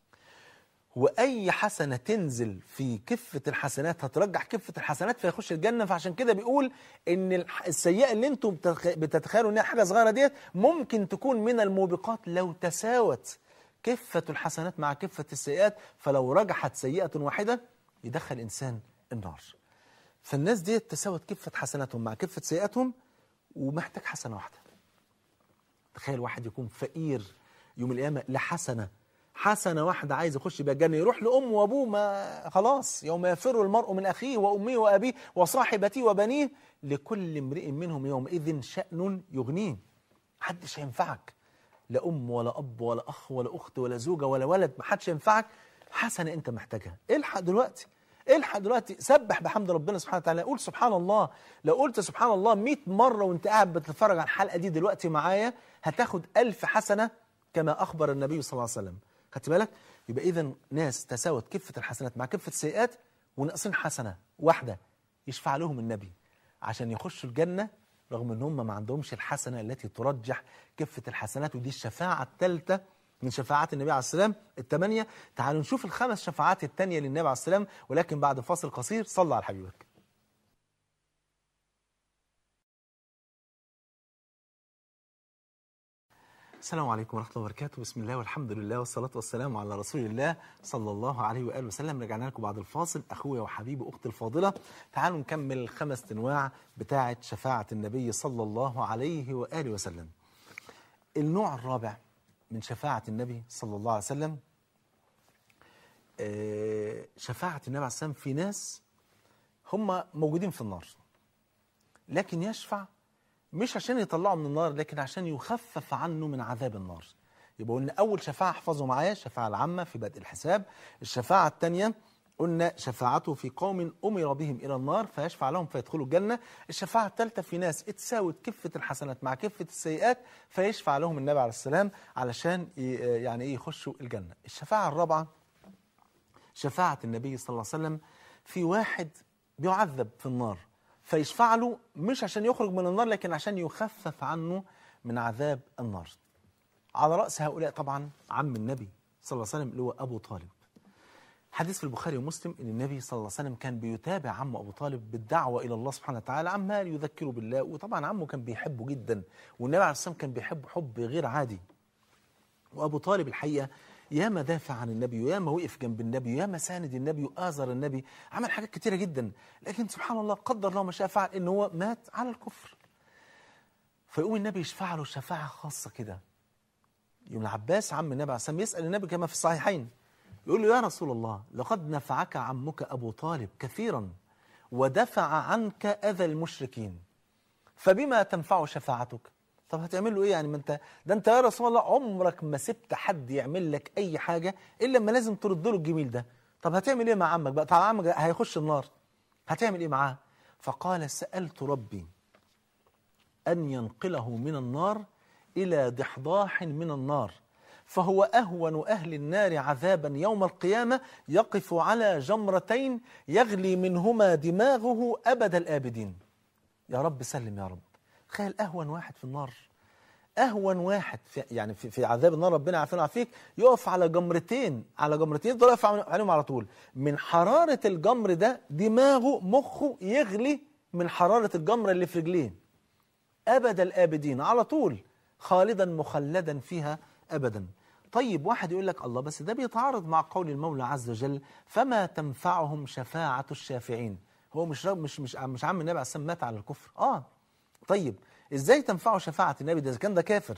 وأي حسنة تنزل في كفة الحسنات هترجح كفة الحسنات فيخش الجنة فعشان كده بيقول إن الح- السيئة اللي انتم بتتخ- بتتخيلوا إنها حاجة صغيرة ديت ممكن تكون من الموبقات لو تساوت كفة الحسنات مع كفة السيئات فلو رجحت سيئة واحدة يدخل إنسان النار فالناس ديت تساوت كفة حسناتهم مع كفة سيئاتهم ومحتاج حسنة واحدة تخيل واحد يكون فقير يوم القيامة لحسنة حسنة واحدة عايز يخش بيها الجنة يروح لأمه وأبوه ما خلاص يوم يفر المرء من أخيه وأمه وأبيه وصاحبته وبنيه لكل امرئ منهم يومئذ شأن يغنيه محدش هينفعك لا أم ولا أب ولا أخ ولا أخت ولا زوجة ولا ولد محدش ينفعك حسنة أنت محتاجها الحق دلوقتي الحق دلوقتي سبح بحمد ربنا سبحانه وتعالى قول سبحان الله لو قلت سبحان الله 100 مرة وانت قاعد بتتفرج على الحلقة دي دلوقتي معايا هتاخد ألف حسنة كما أخبر النبي صلى الله عليه وسلم خدت بالك يبقى إذا ناس تساوت كفة الحسنات مع كفة السيئات وناقصين حسنة واحدة يشفع لهم النبي عشان يخشوا الجنة رغم ان هم ما عندهمش الحسنة التي ترجح كفة الحسنات ودي الشفاعة الثالثة من شفاعات النبي عليه السلام الثمانية تعالوا نشوف الخمس شفاعات الثانية للنبي عليه السلام ولكن بعد فاصل قصير صلى على حبيبك السلام عليكم ورحمة الله وبركاته بسم الله والحمد لله والصلاة والسلام على رسول الله صلى الله عليه وآله وسلم رجعنا لكم بعد الفاصل أخويا وحبيبي أختي الفاضلة تعالوا نكمل الخمس أنواع بتاعة شفاعة النبي صلى الله عليه وآله وسلم النوع الرابع من شفاعة النبي صلى الله عليه وسلم آه، شفاعة النبي عليه السلام في ناس هم موجودين في النار لكن يشفع مش عشان يطلعه من النار لكن عشان يخفف عنه من عذاب النار يبقى قلنا أول شفاعة احفظوا معايا الشفاعة العامة في بدء الحساب الشفاعة الثانية قلنا شفاعته في قوم أمر بهم إلى النار فيشفع لهم فيدخلوا الجنة الشفاعة الثالثة في ناس اتساوت كفة الحسنات مع كفة السيئات فيشفع لهم النبي عليه السلام علشان ي- يعني إيه يخشوا الجنة الشفاعة الرابعة شفاعة النبي صلى الله عليه وسلم في واحد بيعذب في النار فيشفع له مش عشان يخرج من النار لكن عشان يخفف عنه من عذاب النار على رأس هؤلاء طبعا عم النبي صلى الله عليه وسلم اللي هو أبو طالب حديث في البخاري ومسلم ان النبي صلى الله عليه وسلم كان بيتابع عمه ابو طالب بالدعوه الى الله سبحانه وتعالى عمال يذكره بالله وطبعا عمه كان بيحبه جدا والنبي عليه الصلاه والسلام كان بيحبه حب غير عادي وابو طالب الحقيقه ياما دافع عن النبي وياما وقف جنب النبي وياما ساند النبي وآزر النبي عمل حاجات كتيره جدا لكن سبحان الله قدر الله ما شاء فعل ان هو مات على الكفر فيقوم النبي يشفع له شفاعه خاصه كده يوم العباس عم النبي عليه الصلاه والسلام يسال النبي كما في الصحيحين يقول له يا رسول الله لقد نفعك عمك ابو طالب كثيرا ودفع عنك اذى المشركين فبما تنفع شفاعتك طب هتعمل له ايه يعني ما انت ده انت يا رسول الله عمرك ما سبت حد يعمل لك اي حاجه الا لما لازم ترد له الجميل ده طب هتعمل ايه مع عمك بقى طب عمك هيخش النار هتعمل ايه معاه فقال سالت ربي ان ينقله من النار الى ضحضاح من النار فهو اهون اهل النار عذابا يوم القيامه يقف على جمرتين يغلي منهما دماغه ابد الابدين يا رب سلم يا رب تخيل اهون واحد في النار اهون واحد في يعني في, في عذاب النار ربنا يعافينا ويعافيك يقف على جمرتين على جمرتين يفضل يقف عليهم على طول من حراره الجمر ده دماغه مخه يغلي من حراره الجمره اللي في رجليه ابد الابدين على طول خالدا مخلدا فيها ابدا طيب واحد يقول لك الله بس ده بيتعارض مع قول المولى عز وجل فما تنفعهم شفاعة الشافعين هو مش رب مش مش مش عم النبي عليه السلام مات على الكفر اه طيب ازاي تنفعه شفاعة النبي ده اذا كان ده كافر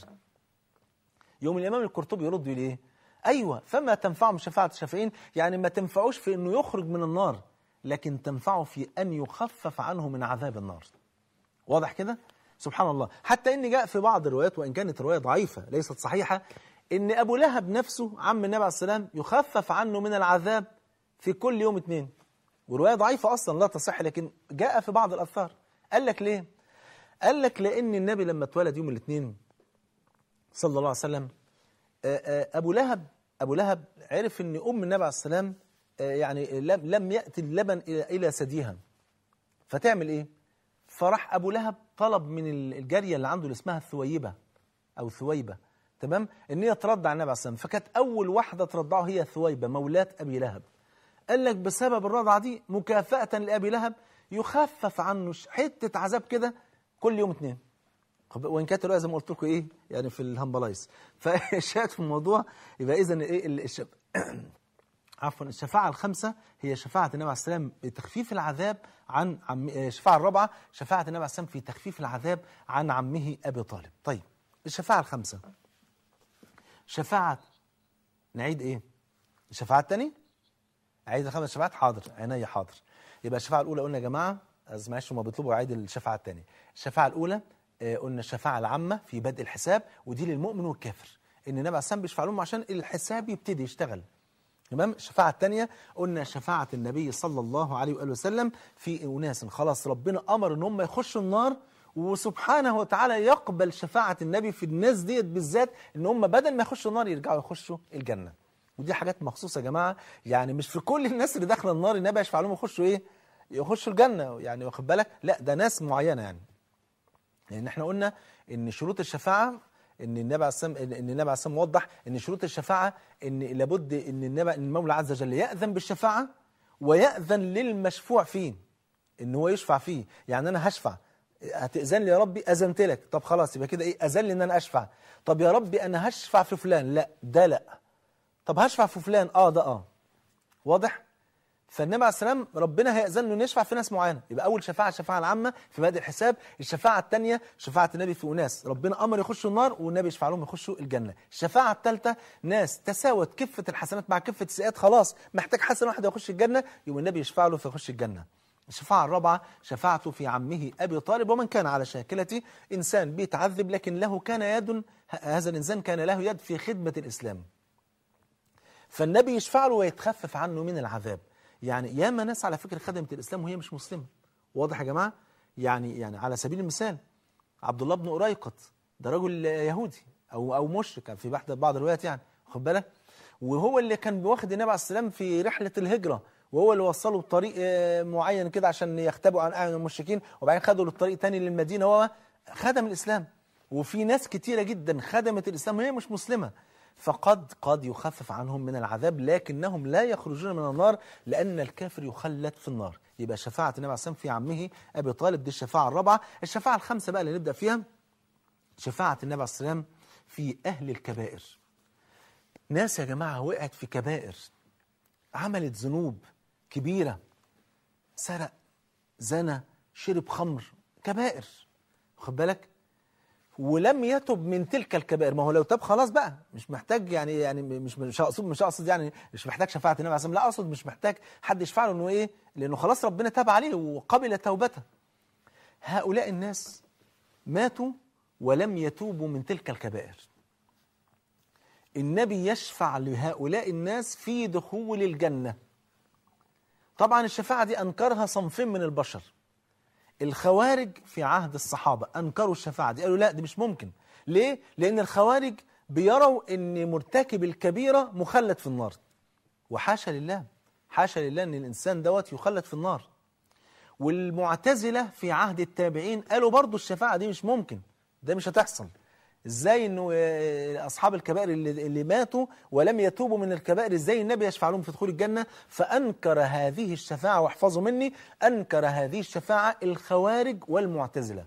يوم الامام القرطبي يرد يقول ايه ايوه فما تنفعهم شفاعة الشافعين يعني ما تنفعوش في انه يخرج من النار لكن تنفعه في ان يخفف عنه من عذاب النار واضح كده سبحان الله حتى ان جاء في بعض الروايات وان كانت روايه ضعيفه ليست صحيحه ان ابو لهب نفسه عم النبي عليه السلام يخفف عنه من العذاب في كل يوم اثنين وروايه ضعيفه اصلا لا تصح لكن جاء في بعض الاثار قال لك ليه قال لك لان النبي لما اتولد يوم الاثنين صلى الله عليه وسلم آه، آه، ابو لهب ابو لهب عرف ان ام النبي عليه السلام آه، يعني لم لم ياتي اللبن الى إلى ثديها فتعمل ايه فراح ابو لهب طلب من الجاريه اللي عنده اللي اسمها ثويبه او ثويبه تمام ان هي ترضع النبي عليه السلام فكانت اول واحده ترضعه هي ثويبه مولاه ابي لهب قال لك بسبب الرضعه دي مكافاه لابي لهب يخفف عنه ش- حته عذاب كده كل يوم اثنين خب- وان كانت الرؤيا زي ما قلت لكم ايه يعني في الهمبلايز فالشاهد في الموضوع يبقى اذا ايه ال- الشب... عفوا الشفاعة الخامسة هي شفاعة النبي عليه السلام بتخفيف العذاب عن عم آه، الشفاعة الرابعة شفاعة النبي عليه السلام في تخفيف العذاب عن عمه أبي طالب طيب الشفاعة الخامسة شفاعة نعيد إيه الشفاعة الثانية عيد الخمس شفاعات حاضر عينيا حاضر يبقى الشفاعة الأولى قلنا يا جماعة أز معلش هما بيطلبوا عيد الشفاعة الثانية الشفاعة الأولى آه، قلنا الشفاعة العامة في بدء الحساب ودي للمؤمن والكافر إن النبي عليه السلام بيشفع لهم عشان الحساب يبتدي يشتغل تمام الشفاعة الثانية قلنا شفاعة النبي صلى الله عليه وآله وسلم في أناس خلاص ربنا أمر إن هم يخشوا النار وسبحانه وتعالى يقبل شفاعة النبي في الناس ديت بالذات إن هم بدل ما يخشوا النار يرجعوا يخشوا الجنة ودي حاجات مخصوصة يا جماعة يعني مش في كل الناس اللي داخلة النار النبي يشفع لهم يخشوا إيه يخشوا الجنة يعني واخد بالك لا ده ناس معينة يعني لان احنا قلنا ان شروط الشفاعه ان النبي عليه السلام ان النبي عليه السلام وضح ان شروط الشفاعه ان لابد ان النبي ان المولى عز وجل ياذن بالشفاعه وياذن للمشفوع فيه ان هو يشفع فيه يعني انا هشفع هتاذن لي يا ربي اذنت لك طب خلاص يبقى كده ايه اذن لي ان انا اشفع طب يا ربي انا هشفع في فلان لا ده لا طب هشفع في فلان اه ده اه واضح فالنبي عليه السلام ربنا هيأذن له نشفع في ناس معينه يبقى اول شفاعه الشفاعه العامه في بدء الحساب الشفاعه الثانيه شفاعه النبي في اناس ربنا امر يخشوا النار والنبي يشفع لهم يخشوا الجنه الشفاعه الثالثه ناس تساوت كفه الحسنات مع كفه السيئات خلاص محتاج حسنه واحده يخش الجنه يبقى النبي يشفع له فيخش الجنه الشفاعة الرابعة شفاعته في عمه أبي طالب ومن كان على شاكلته إنسان بيتعذب لكن له كان يد هذا الإنسان كان له يد في خدمة الإسلام فالنبي يشفع له ويتخفف عنه من العذاب يعني ياما ناس على فكره خدمت الاسلام وهي مش مسلمه واضح يا جماعه يعني يعني على سبيل المثال عبد الله بن أريقط ده رجل يهودي او او مشرك في بعض بعض الروايات يعني خد بالك وهو اللي كان واخد النبي عليه السلام في رحله الهجره وهو اللي وصله بطريق آه، معين كده عشان يختبئوا عن اعين المشركين وبعدين خدوا للطريق تاني للمدينه هو خدم الاسلام وفي ناس كتيره جدا خدمت الاسلام وهي مش مسلمه فقد قد يخفف عنهم من العذاب لكنهم لا يخرجون من النار لأن الكافر يخلد في النار يبقى شفاعة النبي عليه الصلاة والسلام في عمه أبي طالب دي الشفاعة الرابعة الشفاعة الخامسة بقى اللي نبدأ فيها شفاعة النبي عليه الصلاة والسلام في أهل الكبائر ناس يا جماعة وقعت في كبائر عملت ذنوب كبيرة سرق زنى شرب خمر كبائر خد بالك ولم يتب من تلك الكبائر ما هو لو تاب خلاص بقى مش محتاج يعني يعني مش مش اقصد مش اقصد يعني مش محتاج شفاعه النبي عليه الصلاه والسلام لا اقصد مش محتاج حد يشفع له انه ايه لانه خلاص ربنا تاب عليه وقبل توبته هؤلاء الناس ماتوا ولم يتوبوا من تلك الكبائر النبي يشفع لهؤلاء الناس في دخول الجنه طبعا الشفاعه دي انكرها صنفين من البشر الخوارج في عهد الصحابة أنكروا الشفاعة دي قالوا لا دي مش ممكن ليه؟ لأن الخوارج بيروا أن مرتكب الكبيرة مخلد في النار وحاشا لله حاشا لله أن الإنسان دوت يخلد في النار والمعتزلة في عهد التابعين قالوا برضو الشفاعة دي مش ممكن ده مش هتحصل ازاي انه آه، اصحاب الكبائر اللي, اللي ماتوا ولم يتوبوا من الكبائر ازاي النبي يشفع لهم في دخول الجنه فانكر هذه الشفاعه واحفظوا مني انكر هذه الشفاعه الخوارج والمعتزله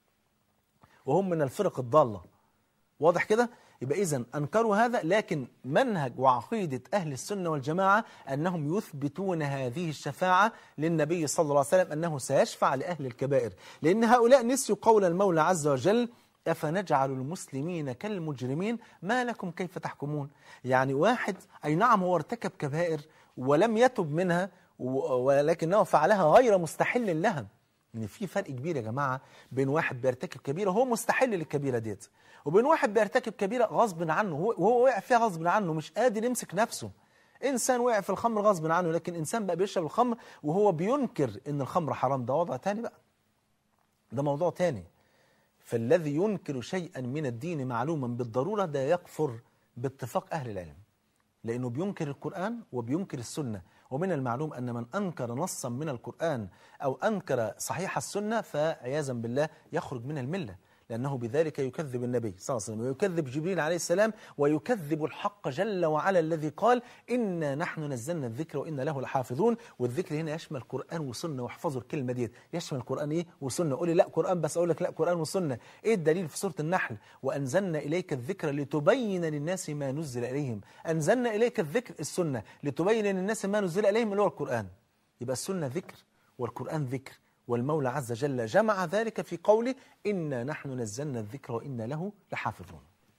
وهم من الفرق الضاله واضح كده يبقى اذا انكروا هذا لكن منهج وعقيده اهل السنه والجماعه انهم يثبتون هذه الشفاعه للنبي صلى الله عليه وسلم انه سيشفع لاهل الكبائر لان هؤلاء نسيوا قول المولى عز وجل أفنجعل المسلمين كالمجرمين ما لكم كيف تحكمون يعني واحد أي نعم هو ارتكب كبائر ولم يتب منها و- ولكنه فعلها غير مستحل لها ان في فرق كبير يا جماعه بين واحد بيرتكب كبيره هو مستحل للكبيره ديت وبين واحد بيرتكب كبيره غصب عنه هو- وهو وقع فيها غصب عنه مش قادر يمسك نفسه انسان وقع في الخمر غصب عنه لكن انسان بقى بيشرب الخمر وهو بينكر ان الخمر حرام ده وضع تاني بقى ده موضوع تاني فالذي ينكر شيئا من الدين معلوما بالضرورة ده يكفر باتفاق أهل العلم لأنه بينكر القرآن وبينكر السنة ومن المعلوم أن من أنكر نصا من القرآن أو أنكر صحيح السنة فعياذا بالله يخرج من الملة لأنه بذلك يكذب النبي صلى الله عليه وسلم ويكذب جبريل عليه السلام ويكذب الحق جل وعلا الذي قال إنا نحن نزلنا الذكر وإنا له لحافظون والذكر هنا يشمل قرآن وسنة واحفظوا الكلمة دي يشمل القرآن إيه وسنة قولي لا قرآن بس أقول لك لا قرآن وسنة إيه الدليل في سورة النحل وأنزلنا إليك الذكر لتبين للناس ما نزل إليهم أنزلنا إليك الذكر السنة لتبين للناس ما نزل إليهم اللي هو القرآن يبقى السنة ذكر والقرآن ذكر والمولى عز وجل جمع ذلك في قوله إنا نحن نزلنا الذكر وإنا له لحافظون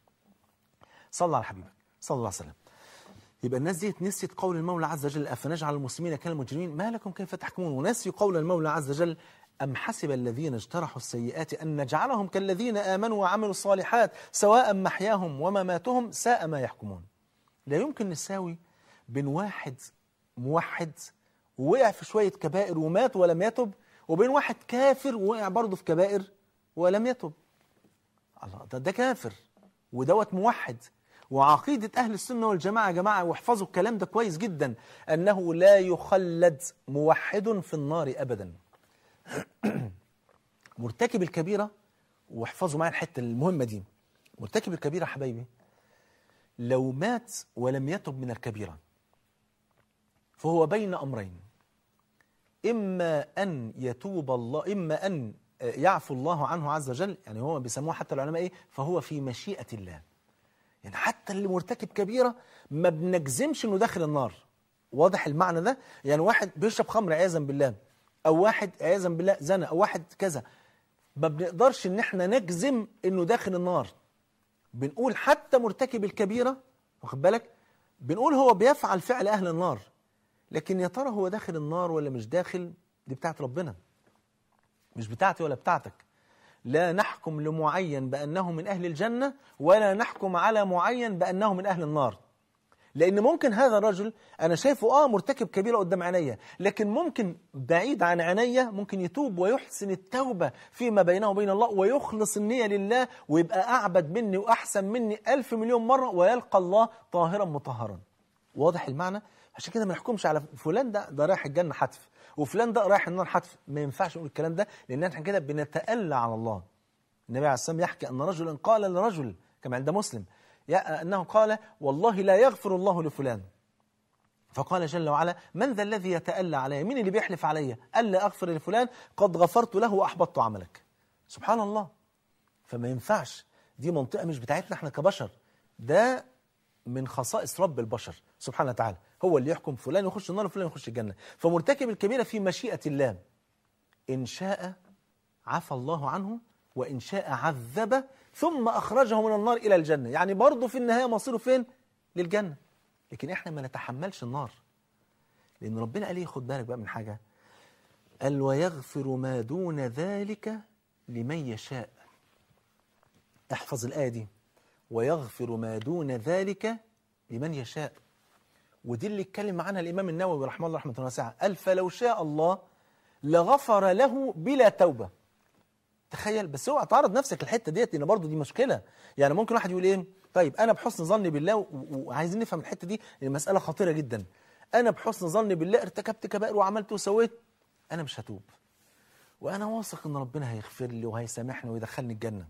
صلى على حبيبك صلى الله عليه وسلم يبقى الناس دي نسيت قول المولى عز وجل أفنجعل المسلمين كالمجرمين ما لكم كيف تحكمون ونسيوا قول المولى عز وجل أم حسب الذين اجترحوا السيئات أن نجعلهم كالذين آمنوا وعملوا الصالحات سواء محياهم ومماتهم ساء ما يحكمون لا يمكن نساوي بين واحد موحد ووقع في شوية كبائر ومات ولم يتب وبين واحد كافر ووقع برضه في كبائر ولم يتب الله ده, ده كافر ودوت موحد وعقيدة أهل السنة والجماعة يا جماعة واحفظوا الكلام ده كويس جدا أنه لا يخلد موحد في النار أبدا مرتكب الكبيرة واحفظوا معايا الحتة المهمة دي مرتكب الكبيرة حبايبي لو مات ولم يتب من الكبيرة فهو بين أمرين إما أن يتوب الله إما أن يعفو الله عنه عز وجل يعني هو بيسموه حتى العلماء إيه فهو في مشيئة الله يعني حتى اللي مرتكب كبيرة ما بنجزمش إنه داخل النار واضح المعنى ده يعني واحد بيشرب خمر عياذا بالله أو واحد عياذا بالله زنا أو واحد كذا ما بنقدرش إن احنا نجزم إنه داخل النار بنقول حتى مرتكب الكبيرة واخد بالك بنقول هو بيفعل فعل أهل النار لكن يا ترى هو داخل النار ولا مش داخل دي بتاعت ربنا مش بتاعتي ولا بتاعتك لا نحكم لمعين بأنه من أهل الجنة ولا نحكم على معين بأنه من أهل النار لأن ممكن هذا الرجل أنا شايفه آه مرتكب كبيرة قدام عينيا لكن ممكن بعيد عن عينيا ممكن يتوب ويحسن التوبة فيما بينه وبين الله ويخلص النية لله ويبقى أعبد مني وأحسن مني ألف مليون مرة ويلقى الله طاهرا مطهرا واضح المعنى؟ عشان كده ما نحكمش على فلان ده ده رايح الجنة حتف وفلان ده رايح النار حتف ما ينفعش نقول الكلام ده لأن احنا كده بنتألى على الله النبي عليه الصلاة والسلام يحكي أن رجلا قال لرجل كما عند مسلم أنه قال والله لا يغفر الله لفلان فقال جل وعلا من ذا الذي يتألى علي مين اللي بيحلف علي ألا أغفر لفلان قد غفرت له وأحبطت عملك سبحان الله فما ينفعش دي منطقة مش بتاعتنا احنا كبشر ده من خصائص رب البشر سبحانه وتعالى هو اللي يحكم فلان يخش النار وفلان يخش الجنة فمرتكب الكبيرة في مشيئة الله إن شاء عفى الله عنه وإن شاء عذبه ثم أخرجه من النار إلى الجنة يعني برضه في النهاية مصيره فين؟ للجنة لكن إحنا ما نتحملش النار لأن ربنا قال إيه خد بالك بقى من حاجة قال ويغفر ما دون ذلك لمن يشاء احفظ الآية دي ويغفر ما دون ذلك لمن يشاء ودي اللي اتكلم عنها الإمام النووي رحمه الله رحمة واسعة قال فلو شاء الله لغفر له بلا توبة تخيل بس اوعى تعرض نفسك الحته ديت لان برضه دي مشكله يعني ممكن واحد يقول ايه طيب انا بحسن ظني بالله وعايزين نفهم الحته دي المساله خطيره جدا انا بحسن ظني بالله ارتكبت كبائر وعملت وسويت انا مش هتوب وانا واثق ان ربنا هيغفر لي وهيسامحني ويدخلني الجنه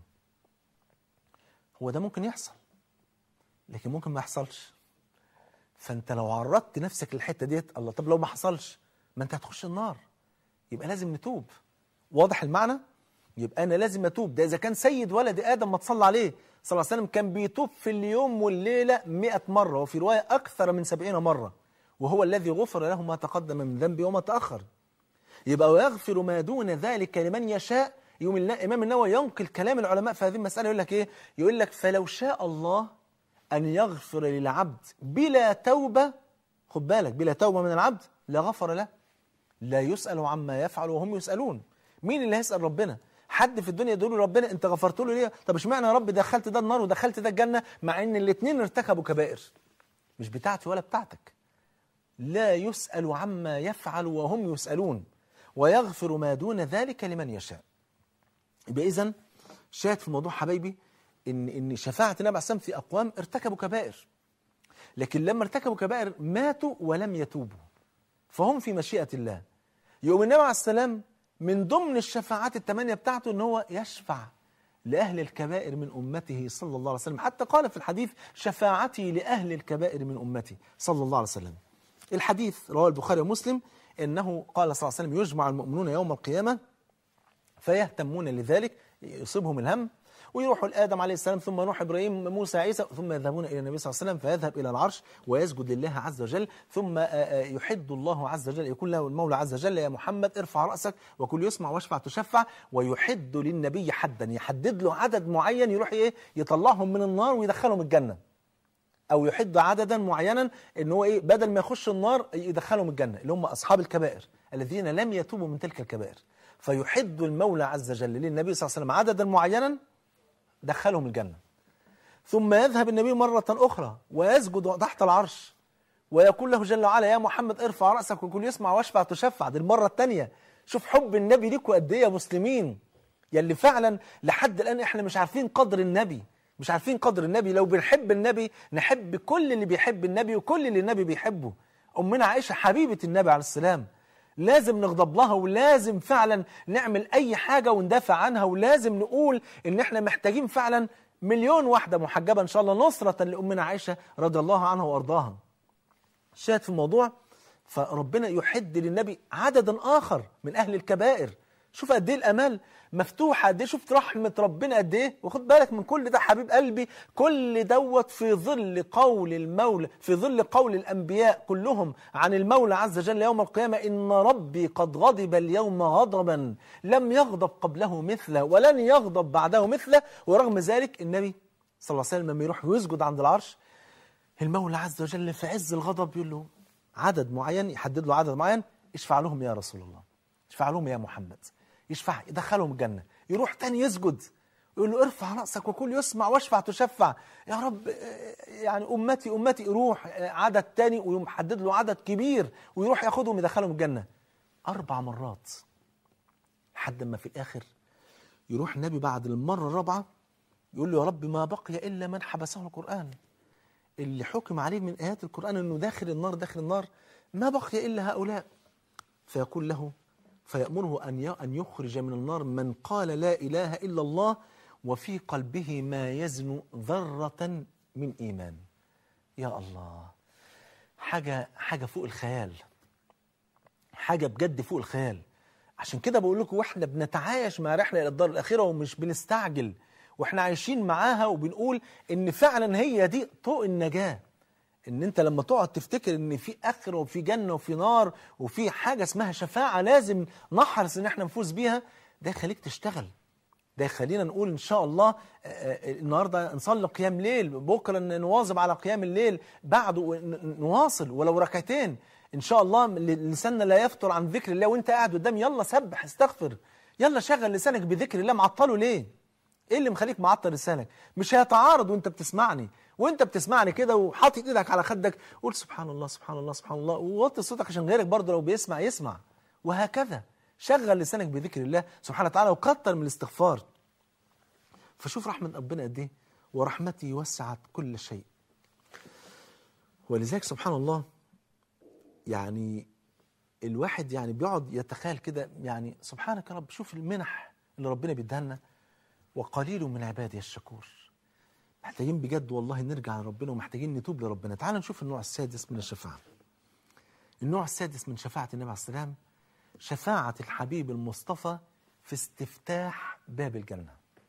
هو ده ممكن يحصل لكن ممكن ما يحصلش فانت لو عرضت نفسك للحته ديت الله طب لو ما حصلش ما انت هتخش النار يبقى لازم نتوب واضح المعنى يبقى أنا لازم أتوب ده إذا كان سيد ولد آدم ما تصلى عليه صلى الله عليه وسلم كان بيتوب في اليوم والليلة مئة مرة وفي رواية أكثر من سبعين مرة وهو الذي غفر له ما تقدم من ذنبه وما تأخر يبقى ويغفر ما دون ذلك لمن يشاء يوم الإمام النووي ينقل كلام العلماء في هذه المسألة يقول لك إيه يقول لك فلو شاء الله أن يغفر للعبد بلا توبة خد بالك بلا توبة من العبد لغفر له لا يسأل عما يفعل وهم يسألون مين اللي هيسأل ربنا حد في الدنيا يقول له ربنا انت غفرت له ليه طب اشمعنى يا رب دخلت ده النار ودخلت ده الجنه مع ان الاثنين ارتكبوا كبائر مش بتاعتي ولا بتاعتك لا يسأل عما يفعل وهم يسألون ويغفر ما دون ذلك لمن يشاء يبقى اذا شاهد في الموضوع حبايبي ان ان شفاعه النبي عليه الصلاه في اقوام ارتكبوا كبائر لكن لما ارتكبوا كبائر ماتوا ولم يتوبوا فهم في مشيئه الله يوم النبي عليه السلام من ضمن الشفاعات الثمانية بتاعته ان هو يشفع لأهل الكبائر من أمته صلى الله عليه وسلم حتى قال في الحديث شفاعتي لأهل الكبائر من أمتي صلى الله عليه وسلم الحديث رواه البخاري ومسلم إنه قال صلى الله عليه وسلم يجمع المؤمنون يوم القيامة فيهتمون لذلك يصيبهم الهم ويروحوا لآدم عليه السلام ثم نوح إبراهيم موسى عيسى ثم يذهبون إلى النبي صلى الله عليه وسلم فيذهب إلى العرش ويسجد لله عز وجل ثم يحد الله عز وجل يقول له المولى عز وجل يا محمد ارفع رأسك وكل يسمع واشفع تشفع ويحد للنبي حدا يحدد له عدد معين يروح إيه يطلعهم من النار ويدخلهم الجنة أو يحد عددا معينا إن هو إيه بدل ما يخش النار يدخلهم الجنة اللي هم أصحاب الكبائر الذين لم يتوبوا من تلك الكبائر فيحد المولى عز وجل للنبي صلى الله عليه وسلم عددا معينا دخلهم الجنة ثم يذهب النبي مرة أخرى ويسجد تحت العرش ويقول له جل وعلا يا محمد ارفع رأسك وكل يسمع واشفع تشفع دي المرة الثانية شوف حب النبي ليكوا قد ايه يا مسلمين يلي فعلا لحد الآن احنا مش عارفين قدر النبي مش عارفين قدر النبي لو بنحب النبي نحب كل اللي بيحب النبي وكل اللي النبي بيحبه أمنا عائشة حبيبة النبي عليه السلام لازم نغضب لها ولازم فعلا نعمل أي حاجة وندافع عنها ولازم نقول إن إحنا محتاجين فعلا مليون واحدة محجبة إن شاء الله نصرة لأمنا عائشة رضي الله عنها وأرضاها شاهد في الموضوع فربنا يحد للنبي عددا آخر من أهل الكبائر شوف قد ايه الامال مفتوحه قد ايه شفت رحمه ربنا قد ايه وخد بالك من كل ده حبيب قلبي كل دوت في ظل قول المولى في ظل قول الانبياء كلهم عن المولى عز وجل يوم القيامه ان ربي قد غضب اليوم غضبا لم يغضب قبله مثله ولن يغضب بعده مثله ورغم ذلك النبي صلى الله عليه وسلم لما يروح ويسجد عند العرش المولى عز وجل في عز الغضب يقول له عدد معين يحدد له عدد معين اشفع لهم يا رسول الله اشفع لهم يا محمد يشفع يدخلهم الجنة يروح تاني يسجد يقول له ارفع رأسك وكل يسمع واشفع تشفع يا رب يعني أمتي أمتي يروح عدد تاني ويحدد له عدد كبير ويروح ياخدهم يدخلهم الجنة أربع مرات لحد ما في الآخر يروح النبي بعد المرة الرابعة يقول له يا رب ما بقي إلا من حبسه القرآن اللي حكم عليه من آيات القرآن أنه داخل النار داخل النار ما بقي إلا هؤلاء فيقول له فيأمره أن أن يخرج من النار من قال لا إله إلا الله وفي قلبه ما يزن ذرة من إيمان يا الله حاجة حاجة فوق الخيال حاجة بجد فوق الخيال عشان كده بقول لكم واحنا بنتعايش مع رحلة إلى الدار الآخرة ومش بنستعجل واحنا عايشين معاها وبنقول إن فعلا هي دي طوق النجاة ان انت لما تقعد تفتكر ان في اخره وفي جنه وفي نار وفي حاجه اسمها شفاعه لازم نحرص ان احنا نفوز بيها ده يخليك تشتغل ده يخلينا نقول ان شاء الله النهارده نصلي قيام ليل بكره نواظب على قيام الليل بعده نواصل ولو ركعتين ان شاء الله لساننا لا يفتر عن ذكر الله وانت قاعد قدام يلا سبح استغفر يلا شغل لسانك بذكر الله معطله ليه ايه اللي مخليك معطل لسانك مش هيتعارض وانت بتسمعني وانت بتسمعني كده وحاطط ايدك على خدك قول سبحان الله سبحان الله سبحان الله ووطي صوتك عشان غيرك برضه لو بيسمع يسمع وهكذا شغل لسانك بذكر الله سبحانه وتعالى وكتر من الاستغفار فشوف رحمة ربنا قد ايه ورحمتي وسعت كل شيء ولذلك سبحان الله يعني الواحد يعني بيقعد يتخيل كده يعني سبحانك يا رب شوف المنح اللي ربنا بيديها لنا وقليل من عبادي الشكور محتاجين بجد والله نرجع لربنا ومحتاجين نتوب لربنا تعال نشوف النوع السادس من الشفاعة النوع السادس من شفاعة النبي عليه السلام شفاعة الحبيب المصطفى في استفتاح باب الجنة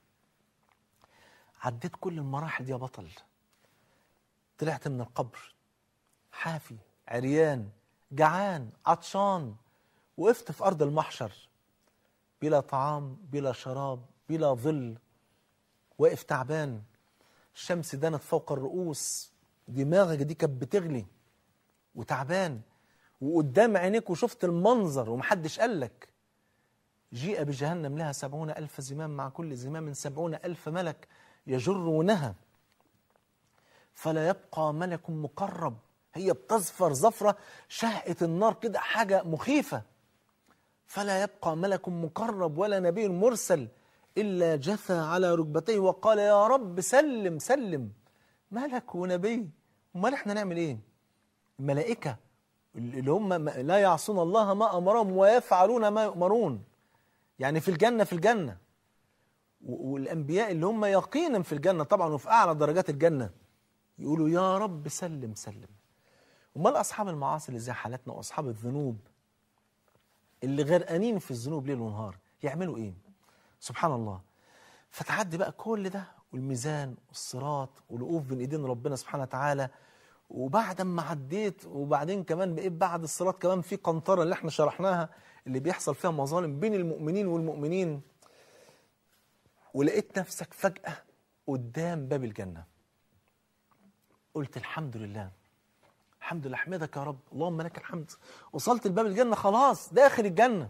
عديت كل المراحل دي يا بطل طلعت من القبر حافي عريان جعان عطشان وقفت في أرض المحشر بلا طعام بلا شراب بلا ظل واقف تعبان الشمس دنت فوق الرؤوس دماغك دي كانت بتغلي وتعبان وقدام عينيك وشفت المنظر ومحدش قالك جيء بجهنم لها سبعون ألف زمام مع كل زمام سبعون ألف ملك يجرونها فلا يبقى ملك مقرب هي بتزفر زفرة شهقة النار كده حاجة مخيفة فلا يبقى ملك مقرب ولا نبي مرسل إلا جثى على ركبتيه وقال يا رب سلم سلم ملك ونبي امال احنا نعمل ايه الملائكة اللي هم لا يعصون الله ما أمرهم ويفعلون ما يؤمرون يعني في الجنة في الجنة والأنبياء اللي هم يقينا في الجنة طبعا وفي أعلى درجات الجنة يقولوا يا رب سلم سلم امال أصحاب المعاصي اللي زي حالتنا وأصحاب الذنوب اللي غرقانين في الذنوب ليل ونهار يعملوا ايه سبحان الله فتعدي بقى كل ده والميزان والصراط والوقوف بين ايدين ربنا سبحانه وتعالى وبعد ما عديت وبعدين كمان بقيت بعد الصراط كمان في قنطره اللي احنا شرحناها اللي بيحصل فيها مظالم بين المؤمنين والمؤمنين ولقيت نفسك فجأة قدام باب الجنة قلت الحمد لله الحمد لله احمدك يا رب اللهم لك الحمد وصلت لباب الجنة خلاص داخل الجنة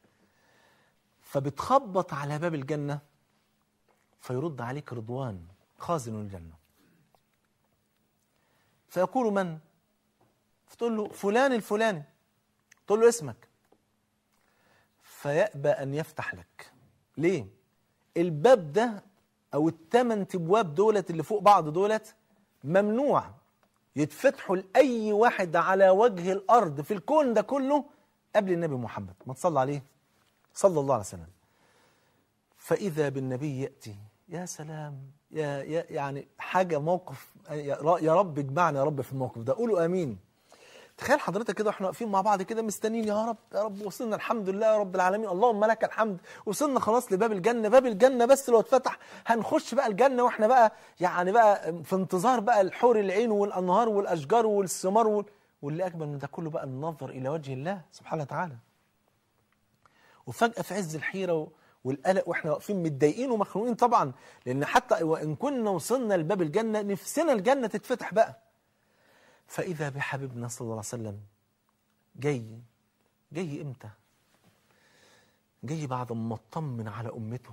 فبتخبط على باب الجنة فيرد عليك رضوان خازن الجنة فيقول من فتقول له فلان الفلاني تقول له اسمك فيأبى أن يفتح لك ليه؟ الباب ده أو الثمان أبواب دولت اللي فوق بعض دولت ممنوع يتفتحوا لأي واحد على وجه الأرض في الكون ده كله قبل النبي محمد ما تصلى عليه صلى الله عليه وسلم فإذا بالنبي يأتي يا سلام يا, يا يعني حاجة موقف يا ر- يا رب اجمعنا يا رب في الموقف ده قولوا آمين تخيل حضرتك كده واحنا واقفين مع بعض كده مستنيين يا رب يا رب وصلنا الحمد لله يا رب العالمين اللهم لك الحمد وصلنا خلاص لباب الجنة باب الجنة بس لو اتفتح هنخش بقى الجنة واحنا بقى يعني بقى في انتظار بقى الحور العين والأنهار والأشجار والثمار وال... واللي أجمل من ده كله بقى النظر إلى وجه الله سبحانه وتعالى وفجأة في عز الحيرة و- والقلق واحنا واقفين متضايقين ومخنوقين طبعا لأن حتى وإن كنا وصلنا لباب الجنة نفسنا الجنة تتفتح بقى فإذا بحبيبنا صلى الله عليه وسلم جاي جاي إمتى؟ جاي بعد ما اطمن على أمته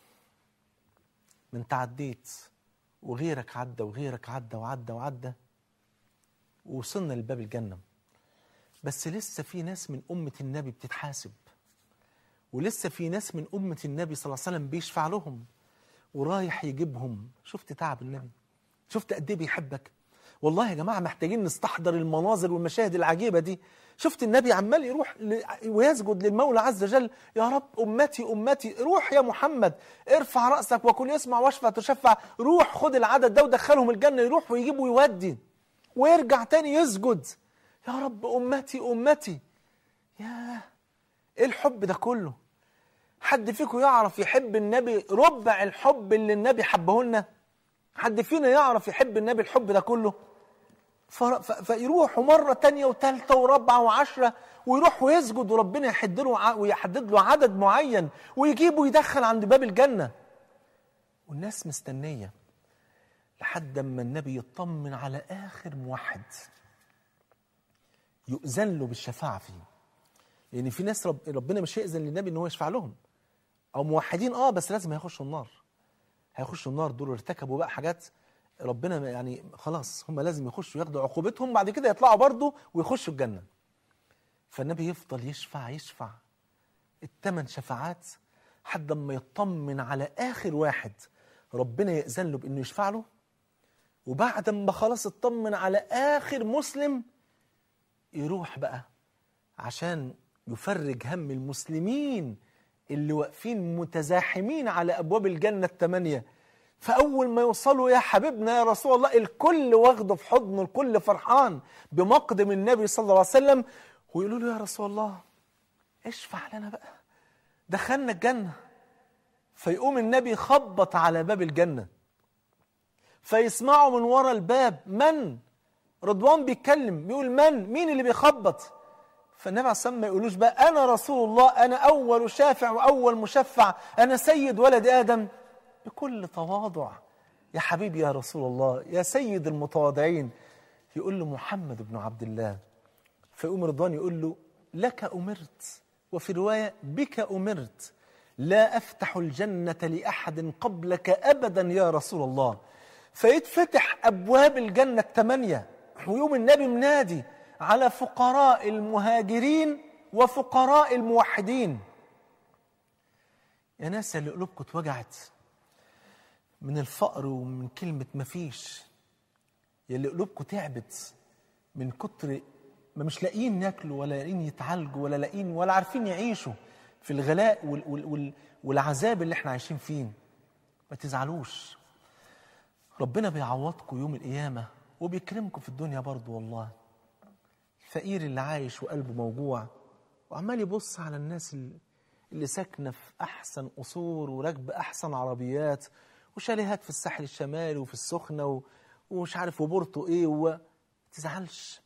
ما انت عديت وغيرك عدى وغيرك عدى وعدى وعدى ووصلنا لباب الجنة بس لسه في ناس من أمة النبي بتتحاسب ولسه في ناس من أمة النبي صلى الله عليه وسلم بيشفع لهم ورايح يجيبهم شفت تعب النبي شفت قد ايه بيحبك والله يا جماعة محتاجين نستحضر المناظر والمشاهد العجيبة دي شفت النبي عمال يروح ل... ويسجد للمولى عز وجل يا رب أمتي أمتي روح يا محمد ارفع رأسك وكل يسمع واشفع تشفع روح خد العدد ده ودخلهم الجنة يروح ويجيب ويودي ويرجع تاني يسجد يا رب أمتي أمتي ياه ايه الحب ده كله حد فيكم يعرف يحب النبي ربع الحب اللي النبي حبه لنا حد فينا يعرف يحب النبي الحب ده كله فر- ف- فيروحوا مرة تانية وتالتة ورابعة وعشرة ويروح ويسجد وربنا يحدد له ع- ويحدد له عدد معين ويجيبه ويدخل عند باب الجنة والناس مستنية لحد اما النبي يطمن على آخر موحد يؤذن له بالشفاعة فيه يعني في ناس رب ربنا مش هيأذن للنبي ان هو يشفع لهم او موحدين اه بس لازم هيخشوا النار هيخشوا النار دول ارتكبوا بقى حاجات ربنا ما- يعني خلاص هم لازم يخشوا ياخدوا عقوبتهم بعد كده يطلعوا برضه ويخشوا الجنة فالنبي يفضل يشفع يشفع الثمان شفاعات حد ما يطمن على آخر واحد ربنا يأذن له بأنه يشفع له وبعد ما خلاص اطمن على آخر مسلم يروح بقى عشان يفرج هم المسلمين اللي واقفين متزاحمين على ابواب الجنه الثمانيه فاول ما يوصلوا يا حبيبنا يا رسول الله الكل واخده في حضنه الكل فرحان بمقدم النبي صلى الله عليه وسلم ويقولوا له يا رسول الله اشفع لنا بقى دخلنا الجنه فيقوم النبي يخبط على باب الجنه فيسمعوا من ورا الباب من رضوان بيتكلم بيقول من مين اللي بيخبط فالنبي عليه الصلاه والسلام ما يقولوش بقى انا رسول الله انا اول شافع واول مشفع انا سيد ولد ادم بكل تواضع يا حبيبي يا رسول الله يا سيد المتواضعين يقول له محمد بن عبد الله فيقوم رضوان يقول له لك امرت وفي روايه بك امرت لا افتح الجنه لاحد قبلك ابدا يا رسول الله فيتفتح ابواب الجنه الثمانيه ويوم النبي منادي على فقراء المهاجرين وفقراء الموحدين يا ناس اللي قلوبكم اتوجعت من الفقر ومن كلمة مفيش يا اللي قلوبكم تعبت من كتر ما مش لاقيين ياكلوا ولا لاقيين يتعالجوا ولا لاقيين ولا عارفين يعيشوا في الغلاء وال وال وال والعذاب اللي احنا عايشين فيه ما تزعلوش ربنا بيعوضكم يوم القيامة وبيكرمكم في الدنيا برضو والله الفقير اللي عايش وقلبه موجوع وعمال يبص على الناس اللي- اللي ساكنة في أحسن قصور وراكبة أحسن عربيات وشاليهات في الساحل الشمالي وفي السخنة و... ومش عارف وبورتو إيه و... تزعلش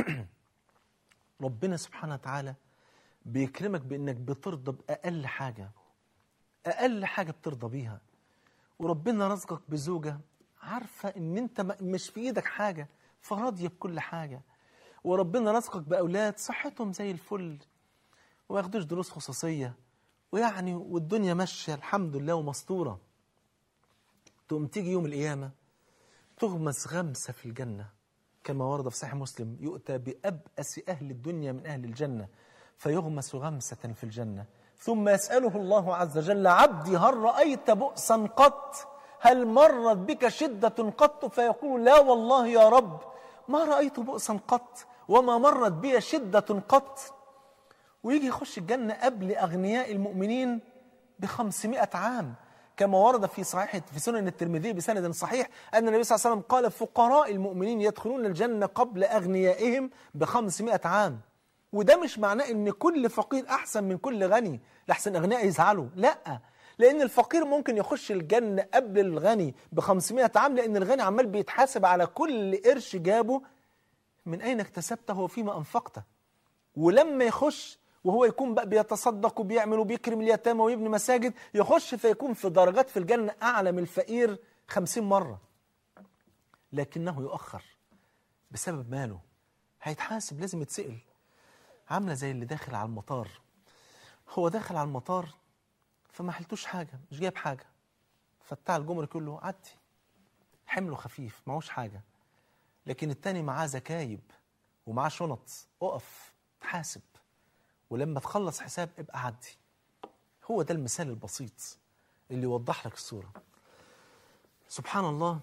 ربنا سبحانه وتعالى بيكرمك بإنك بترضى بأقل حاجة أقل حاجة بترضى بيها وربنا رزقك بزوجة عارفة إن أنت م- مش في إيدك حاجة فراضية بكل حاجة وربنا رزقك بأولاد صحتهم زي الفل وما ياخدوش دروس خصوصية ويعني والدنيا ماشية الحمد لله ومستورة تقوم تيجي يوم القيامة تغمس غمسة في الجنة كما ورد في صحيح مسلم يؤتى بأبأس أهل الدنيا من أهل الجنة فيغمس غمسة في الجنة ثم يسأله الله عز وجل عبدي هل رأيت بؤسا قط هل مرت بك شدة قط فيقول لا والله يا رب ما رأيت بؤسا قط وما مرت بي شدة قط ويجي يخش الجنة قبل أغنياء المؤمنين بخمسمائة عام كما ورد في صحيح في سنن الترمذي بسند صحيح أن النبي صلى الله عليه وسلم قال فقراء المؤمنين يدخلون الجنة قبل أغنيائهم بخمسمائة عام وده مش معناه ان كل فقير احسن من كل غني لحسن اغنياء يزعلوا لا لان الفقير ممكن يخش الجنه قبل الغني ب 500 عام لان الغني عمال بيتحاسب على كل قرش جابه من اين اكتسبته وفيما انفقته ولما يخش وهو يكون بقى بيتصدق وبيعمل وبيكرم اليتامى ويبني مساجد يخش فيكون في درجات في الجنه اعلى من الفقير 50 مره لكنه يؤخر بسبب ماله هيتحاسب لازم يتسأل عامله زي اللي داخل على المطار هو داخل على المطار فما حلتوش حاجه مش جايب حاجه فبتاع الجمرك يقول له عدي حمله خفيف معهوش حاجه لكن التاني معاه زكايب ومعاه شنط اقف تحاسب ولما تخلص حساب ابقى عدي هو ده المثال البسيط اللي يوضح لك الصوره سبحان الله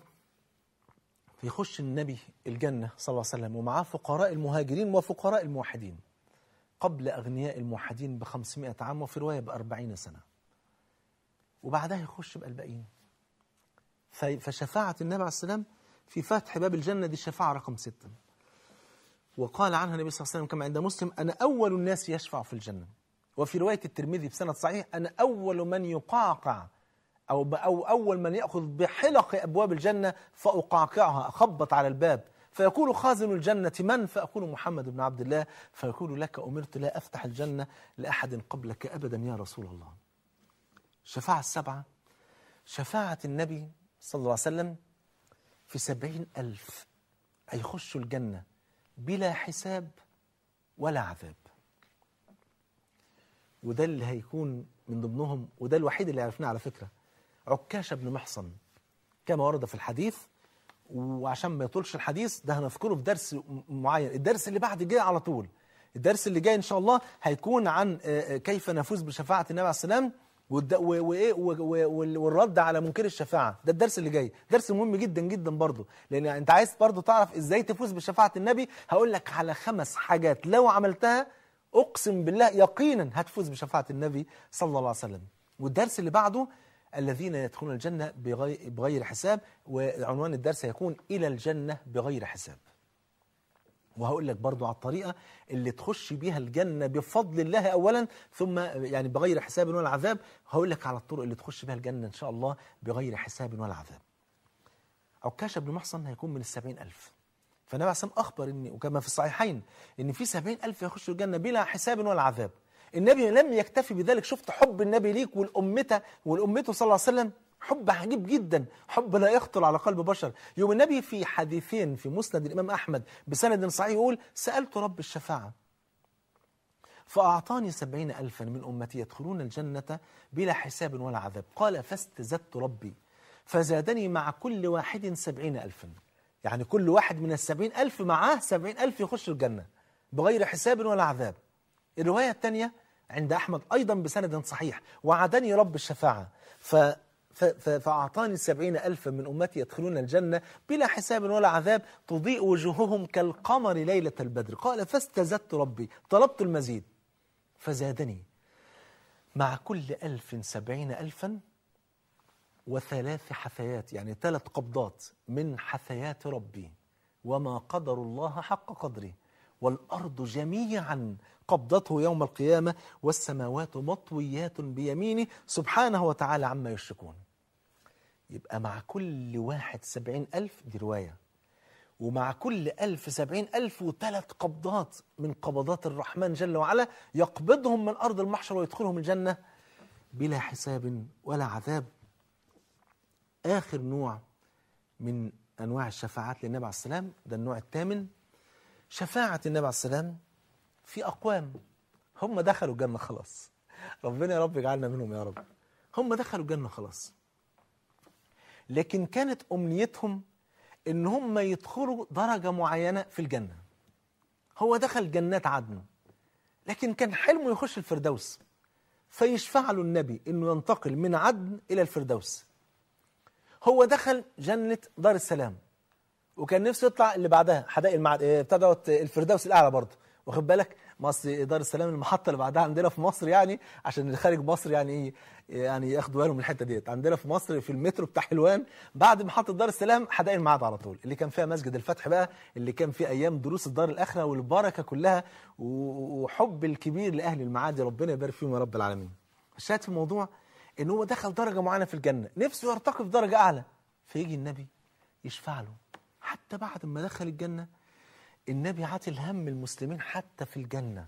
فيخش النبي الجنة صلى الله عليه وسلم ومعاه فقراء المهاجرين وفقراء الموحدين قبل أغنياء الموحدين بخمسمائة عام وفي رواية بأربعين سنة وبعدها يخش بقى الباقيين ف- فشفاعة النبي عليه السلام في فتح باب الجنة دي الشفاعة رقم ستة وقال عنها النبي صلى الله عليه وسلم كما عند مسلم أنا أول الناس يشفع في الجنة وفي رواية الترمذي بسند صحيح أنا أول من يقعقع أو أو أول من يأخذ بحلق أبواب الجنة فأقعقعها أخبط على الباب فيقول خازن الجنة من؟ فأقول محمد بن عبد الله فيقول لك أمرت لا أفتح الجنة لأحد قبلك أبدا يا رسول الله الشفاعة السبعة شفاعة النبي صلى الله عليه وسلم في سبعين ألف هيخشوا الجنة بلا حساب ولا عذاب وده اللي هيكون من ضمنهم وده الوحيد اللي عرفناه على فكرة عكاشة بن محصن كما ورد في الحديث وعشان ما يطولش الحديث ده هنذكره في درس م- معين الدرس اللي بعد جاي على طول الدرس اللي جاي ان شاء الله هيكون عن آه، آه، كيف نفوز بشفاعة النبي عليه السلام والد- و- وايه و- و- وال- والرد على منكر الشفاعة ده الدرس اللي جاي درس مهم جدا جدا برضه لان انت عايز برضه تعرف ازاي تفوز بشفاعة النبي هقول لك على خمس حاجات لو عملتها اقسم بالله يقينا هتفوز بشفاعة النبي صلى الله عليه وسلم والدرس اللي بعده الذين يدخلون الجنة بغير, بغير حساب وعنوان الدرس هيكون إلى الجنة بغير حساب وهقول لك برضو على الطريقة اللي تخش بيها الجنة بفضل الله أولا ثم يعني بغير حساب ولا عذاب هقول لك على الطرق اللي تخش بيها الجنة إن شاء الله بغير حساب ولا عذاب عكاشة بن محصن هيكون من السبعين ألف فالنبي عليه الصلاة والسلام أخبر إن وكما في الصحيحين إن في سبعين ألف يخشوا الجنة بلا حساب ولا عذاب النبي لم يكتفي بذلك شفت حب النبي ليك والأمته والأمته صلى الله عليه وسلم حب عجيب جدا حب لا يخطر على قلب بشر يوم النبي في حديثين في مسند الإمام أحمد بسند صحيح يقول سألت رب الشفاعة فأعطاني سبعين ألفا من أمتي يدخلون الجنة بلا حساب ولا عذاب قال فاستزدت ربي فزادني مع كل واحد سبعين ألفا يعني كل واحد من السبعين ألف معاه سبعين ألف يخش الجنة بغير حساب ولا عذاب الرواية الثانية عند أحمد أيضا بسند صحيح وعدني رب الشفاعة ف ف- ف- فأعطاني سبعين ألفا من أمتي يدخلون الجنة بلا حساب ولا عذاب تضيء وجوههم كالقمر ليلة البدر قال فاستزدت ربي طلبت المزيد فزادني مع كل ألف سبعين ألفا وثلاث حثيات يعني ثلاث قبضات من حثيات ربي وما قدر الله حق قدره والأرض جميعا قبضته يوم القيامة والسماوات مطويات بيمينه سبحانه وتعالى عما يشركون يبقى مع كل واحد سبعين ألف دي رواية ومع كل ألف سبعين ألف وثلاث قبضات من قبضات الرحمن جل وعلا يقبضهم من أرض المحشر ويدخلهم الجنة بلا حساب ولا عذاب آخر نوع من أنواع الشفاعات للنبي عليه السلام ده النوع الثامن شفاعة النبي عليه السلام في أقوام هم دخلوا الجنة خلاص ربنا يا رب يجعلنا منهم يا رب هم دخلوا الجنة خلاص لكن كانت أمنيتهم ان هم يدخلوا درجة معينة في الجنة هو دخل جنات عدن لكن كان حلمه يخش الفردوس فيشفع له النبي انه ينتقل من عدن الى الفردوس هو دخل جنة دار السلام وكان نفسه يطلع اللي بعدها حدائق المعد إيه، بتاع دوت الفردوس الاعلى برضه واخد بالك مصر دار السلام المحطه اللي بعدها عندنا في مصر يعني عشان اللي خارج مصر يعني ايه يعني ياخدوا بالهم من الحته ديت عندنا في مصر في المترو بتاع حلوان بعد محطه دار السلام حدائق المعاد على طول اللي كان فيها مسجد الفتح بقى اللي كان فيه ايام دروس الدار الاخره والبركه كلها و- وحب الكبير لاهل المعاد ربنا يبارك فيهم يا رب العالمين الشاهد في الموضوع ان هو دخل درجه معينه في الجنه نفسه يرتقي في درجه اعلى فيجي النبي يشفع له حتى بعد ما دخل الجنه النبي عاتل هم المسلمين حتى في الجنه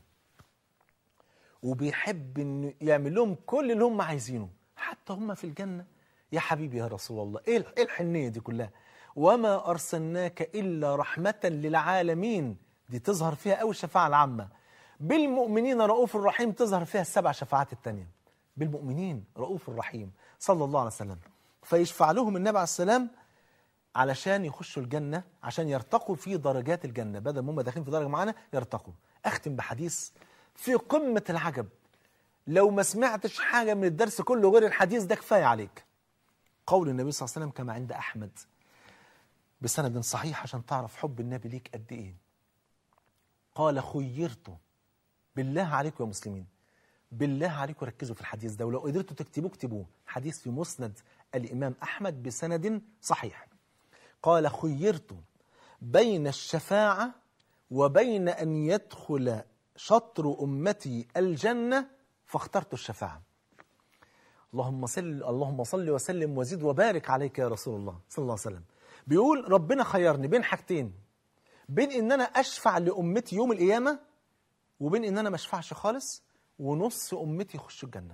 وبيحب انه يعمل لهم كل اللي هم عايزينه حتى هم في الجنه يا حبيبي يا رسول الله ايه إيه الحنيه دي كلها وما ارسلناك الا رحمه للعالمين دي تظهر فيها قوي الشفاعه العامه بالمؤمنين رؤوف رحيم تظهر فيها السبع شفاعات التانية بالمؤمنين رؤوف رحيم صلى الله عليه وسلم فيشفع لهم النبي عليه السلام علشان يخشوا الجنة عشان يرتقوا في درجات الجنة بدل ما هم داخلين في درجة معانا يرتقوا أختم بحديث في قمة العجب لو ما سمعتش حاجة من الدرس كله غير الحديث ده كفاية عليك قول النبي صلى الله عليه وسلم كما عند أحمد بسند صحيح عشان تعرف حب النبي ليك قد إيه قال خيرت بالله عليكم يا مسلمين بالله عليكم ركزوا في الحديث ده ولو قدرتوا تكتبوه اكتبوه حديث في مسند الإمام أحمد بسند صحيح قال خيرت بين الشفاعة وبين أن يدخل شطر أمتي الجنة فاخترت الشفاعة اللهم صل اللهم صل وسلم وزد وبارك عليك يا رسول الله صلى الله عليه وسلم بيقول ربنا خيرني بين حاجتين بين ان انا اشفع لامتي يوم القيامه وبين ان انا ما اشفعش خالص ونص امتي يخشوا الجنه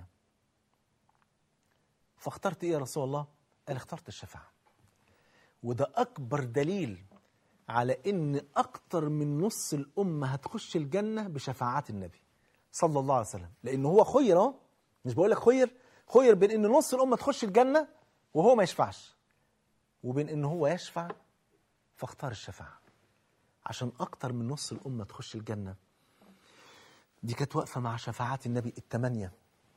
فاخترت ايه يا رسول الله قال اخترت الشفاعه وده اكبر دليل على ان اكتر من نص الامه هتخش الجنه بشفاعات النبي صلى الله عليه وسلم لان هو خير أهو. مش بقول لك خير خير بين ان نص الامه تخش الجنه وهو ما يشفعش وبين ان هو يشفع فاختار الشفاعه عشان اكتر من نص الامه تخش الجنه دي كانت واقفه مع شفاعات النبي الثمانيه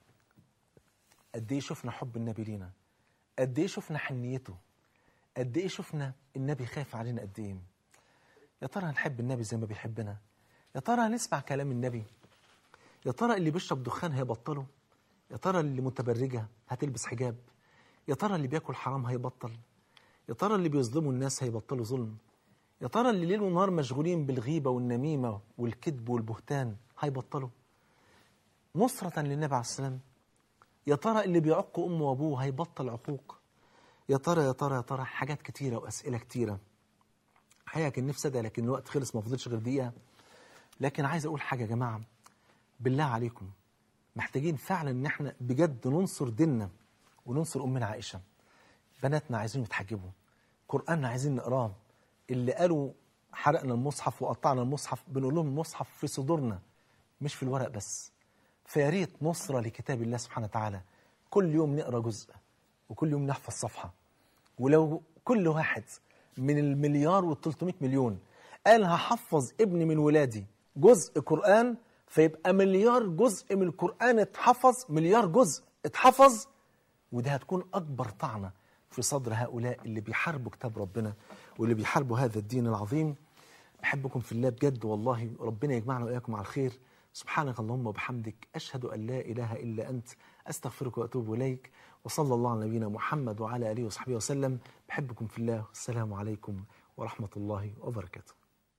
قد ايه شفنا حب النبي لينا قد ايه شفنا حنيته قد ايه شفنا النبي خايف علينا قد ايه يا ترى هنحب النبي زي ما بيحبنا يا ترى هنسمع كلام النبي يا ترى اللي بيشرب دخان هيبطله يا ترى اللي متبرجة هتلبس حجاب يا ترى اللي بياكل حرام هيبطل يا ترى اللي بيظلموا الناس هيبطلوا ظلم يا ترى اللي ليل ونهار مشغولين بالغيبة والنميمة والكذب والبهتان هيبطلوا نصرة للنبي عليه السلام يا ترى اللي بيعق أمه وأبوه هيبطل عقوق يا ترى يا ترى يا ترى حاجات كتيرة وأسئلة كتيرة حقيقة كان نفسي أدعي لكن الوقت خلص ما فضلش غير دقيقة لكن عايز أقول حاجة يا جماعة بالله عليكم محتاجين فعلا ان احنا بجد ننصر ديننا وننصر امنا عائشه بناتنا عايزين يتحجبوا قراننا عايزين نقراه اللي قالوا حرقنا المصحف وقطعنا المصحف بنقول لهم المصحف في صدورنا مش في الورق بس فيا ريت نصره لكتاب الله سبحانه وتعالى كل يوم نقرا جزء وكل يوم نحفظ صفحه ولو كل واحد من المليار وال300 مليون قال هحفظ ابني من ولادي جزء قرآن فيبقى مليار جزء من القرآن اتحفظ مليار جزء اتحفظ وده هتكون أكبر طعنة في صدر هؤلاء اللي بيحاربوا كتاب ربنا واللي بيحاربوا هذا الدين العظيم بحبكم في الله بجد والله ربنا يجمعنا وإياكم على الخير سبحانك اللهم وبحمدك أشهد أن لا إله إلا أنت أستغفرك وأتوب إليك وصلى الله على نبينا محمد وعلى آله وصحبه وسلم بحبكم في الله والسلام عليكم ورحمة الله وبركاته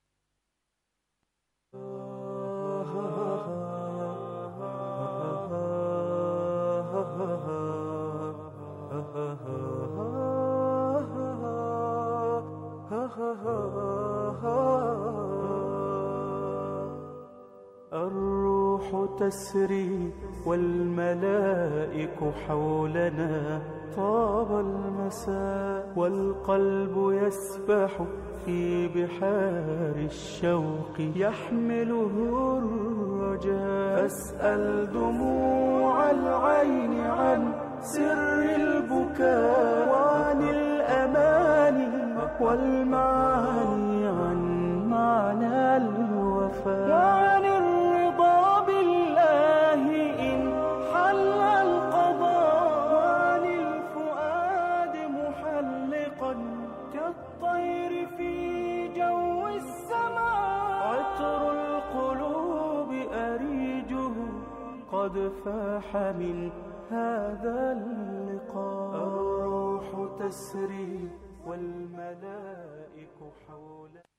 الروح تسري والملائك حولنا طاب المساء والقلب يسبح في بحار الشوق يحمله الرجاء أسأل دموع العين عن سر البكاء وعن الأماني والمعاني عن معنى الوفاء وعن الرضا بالله إن حل القضاء وعن الفؤاد محلقا كالطير في جو السماء عطر القلوب أريجه قد فاح من هذا اللقاء الروح تسري والملائك حوله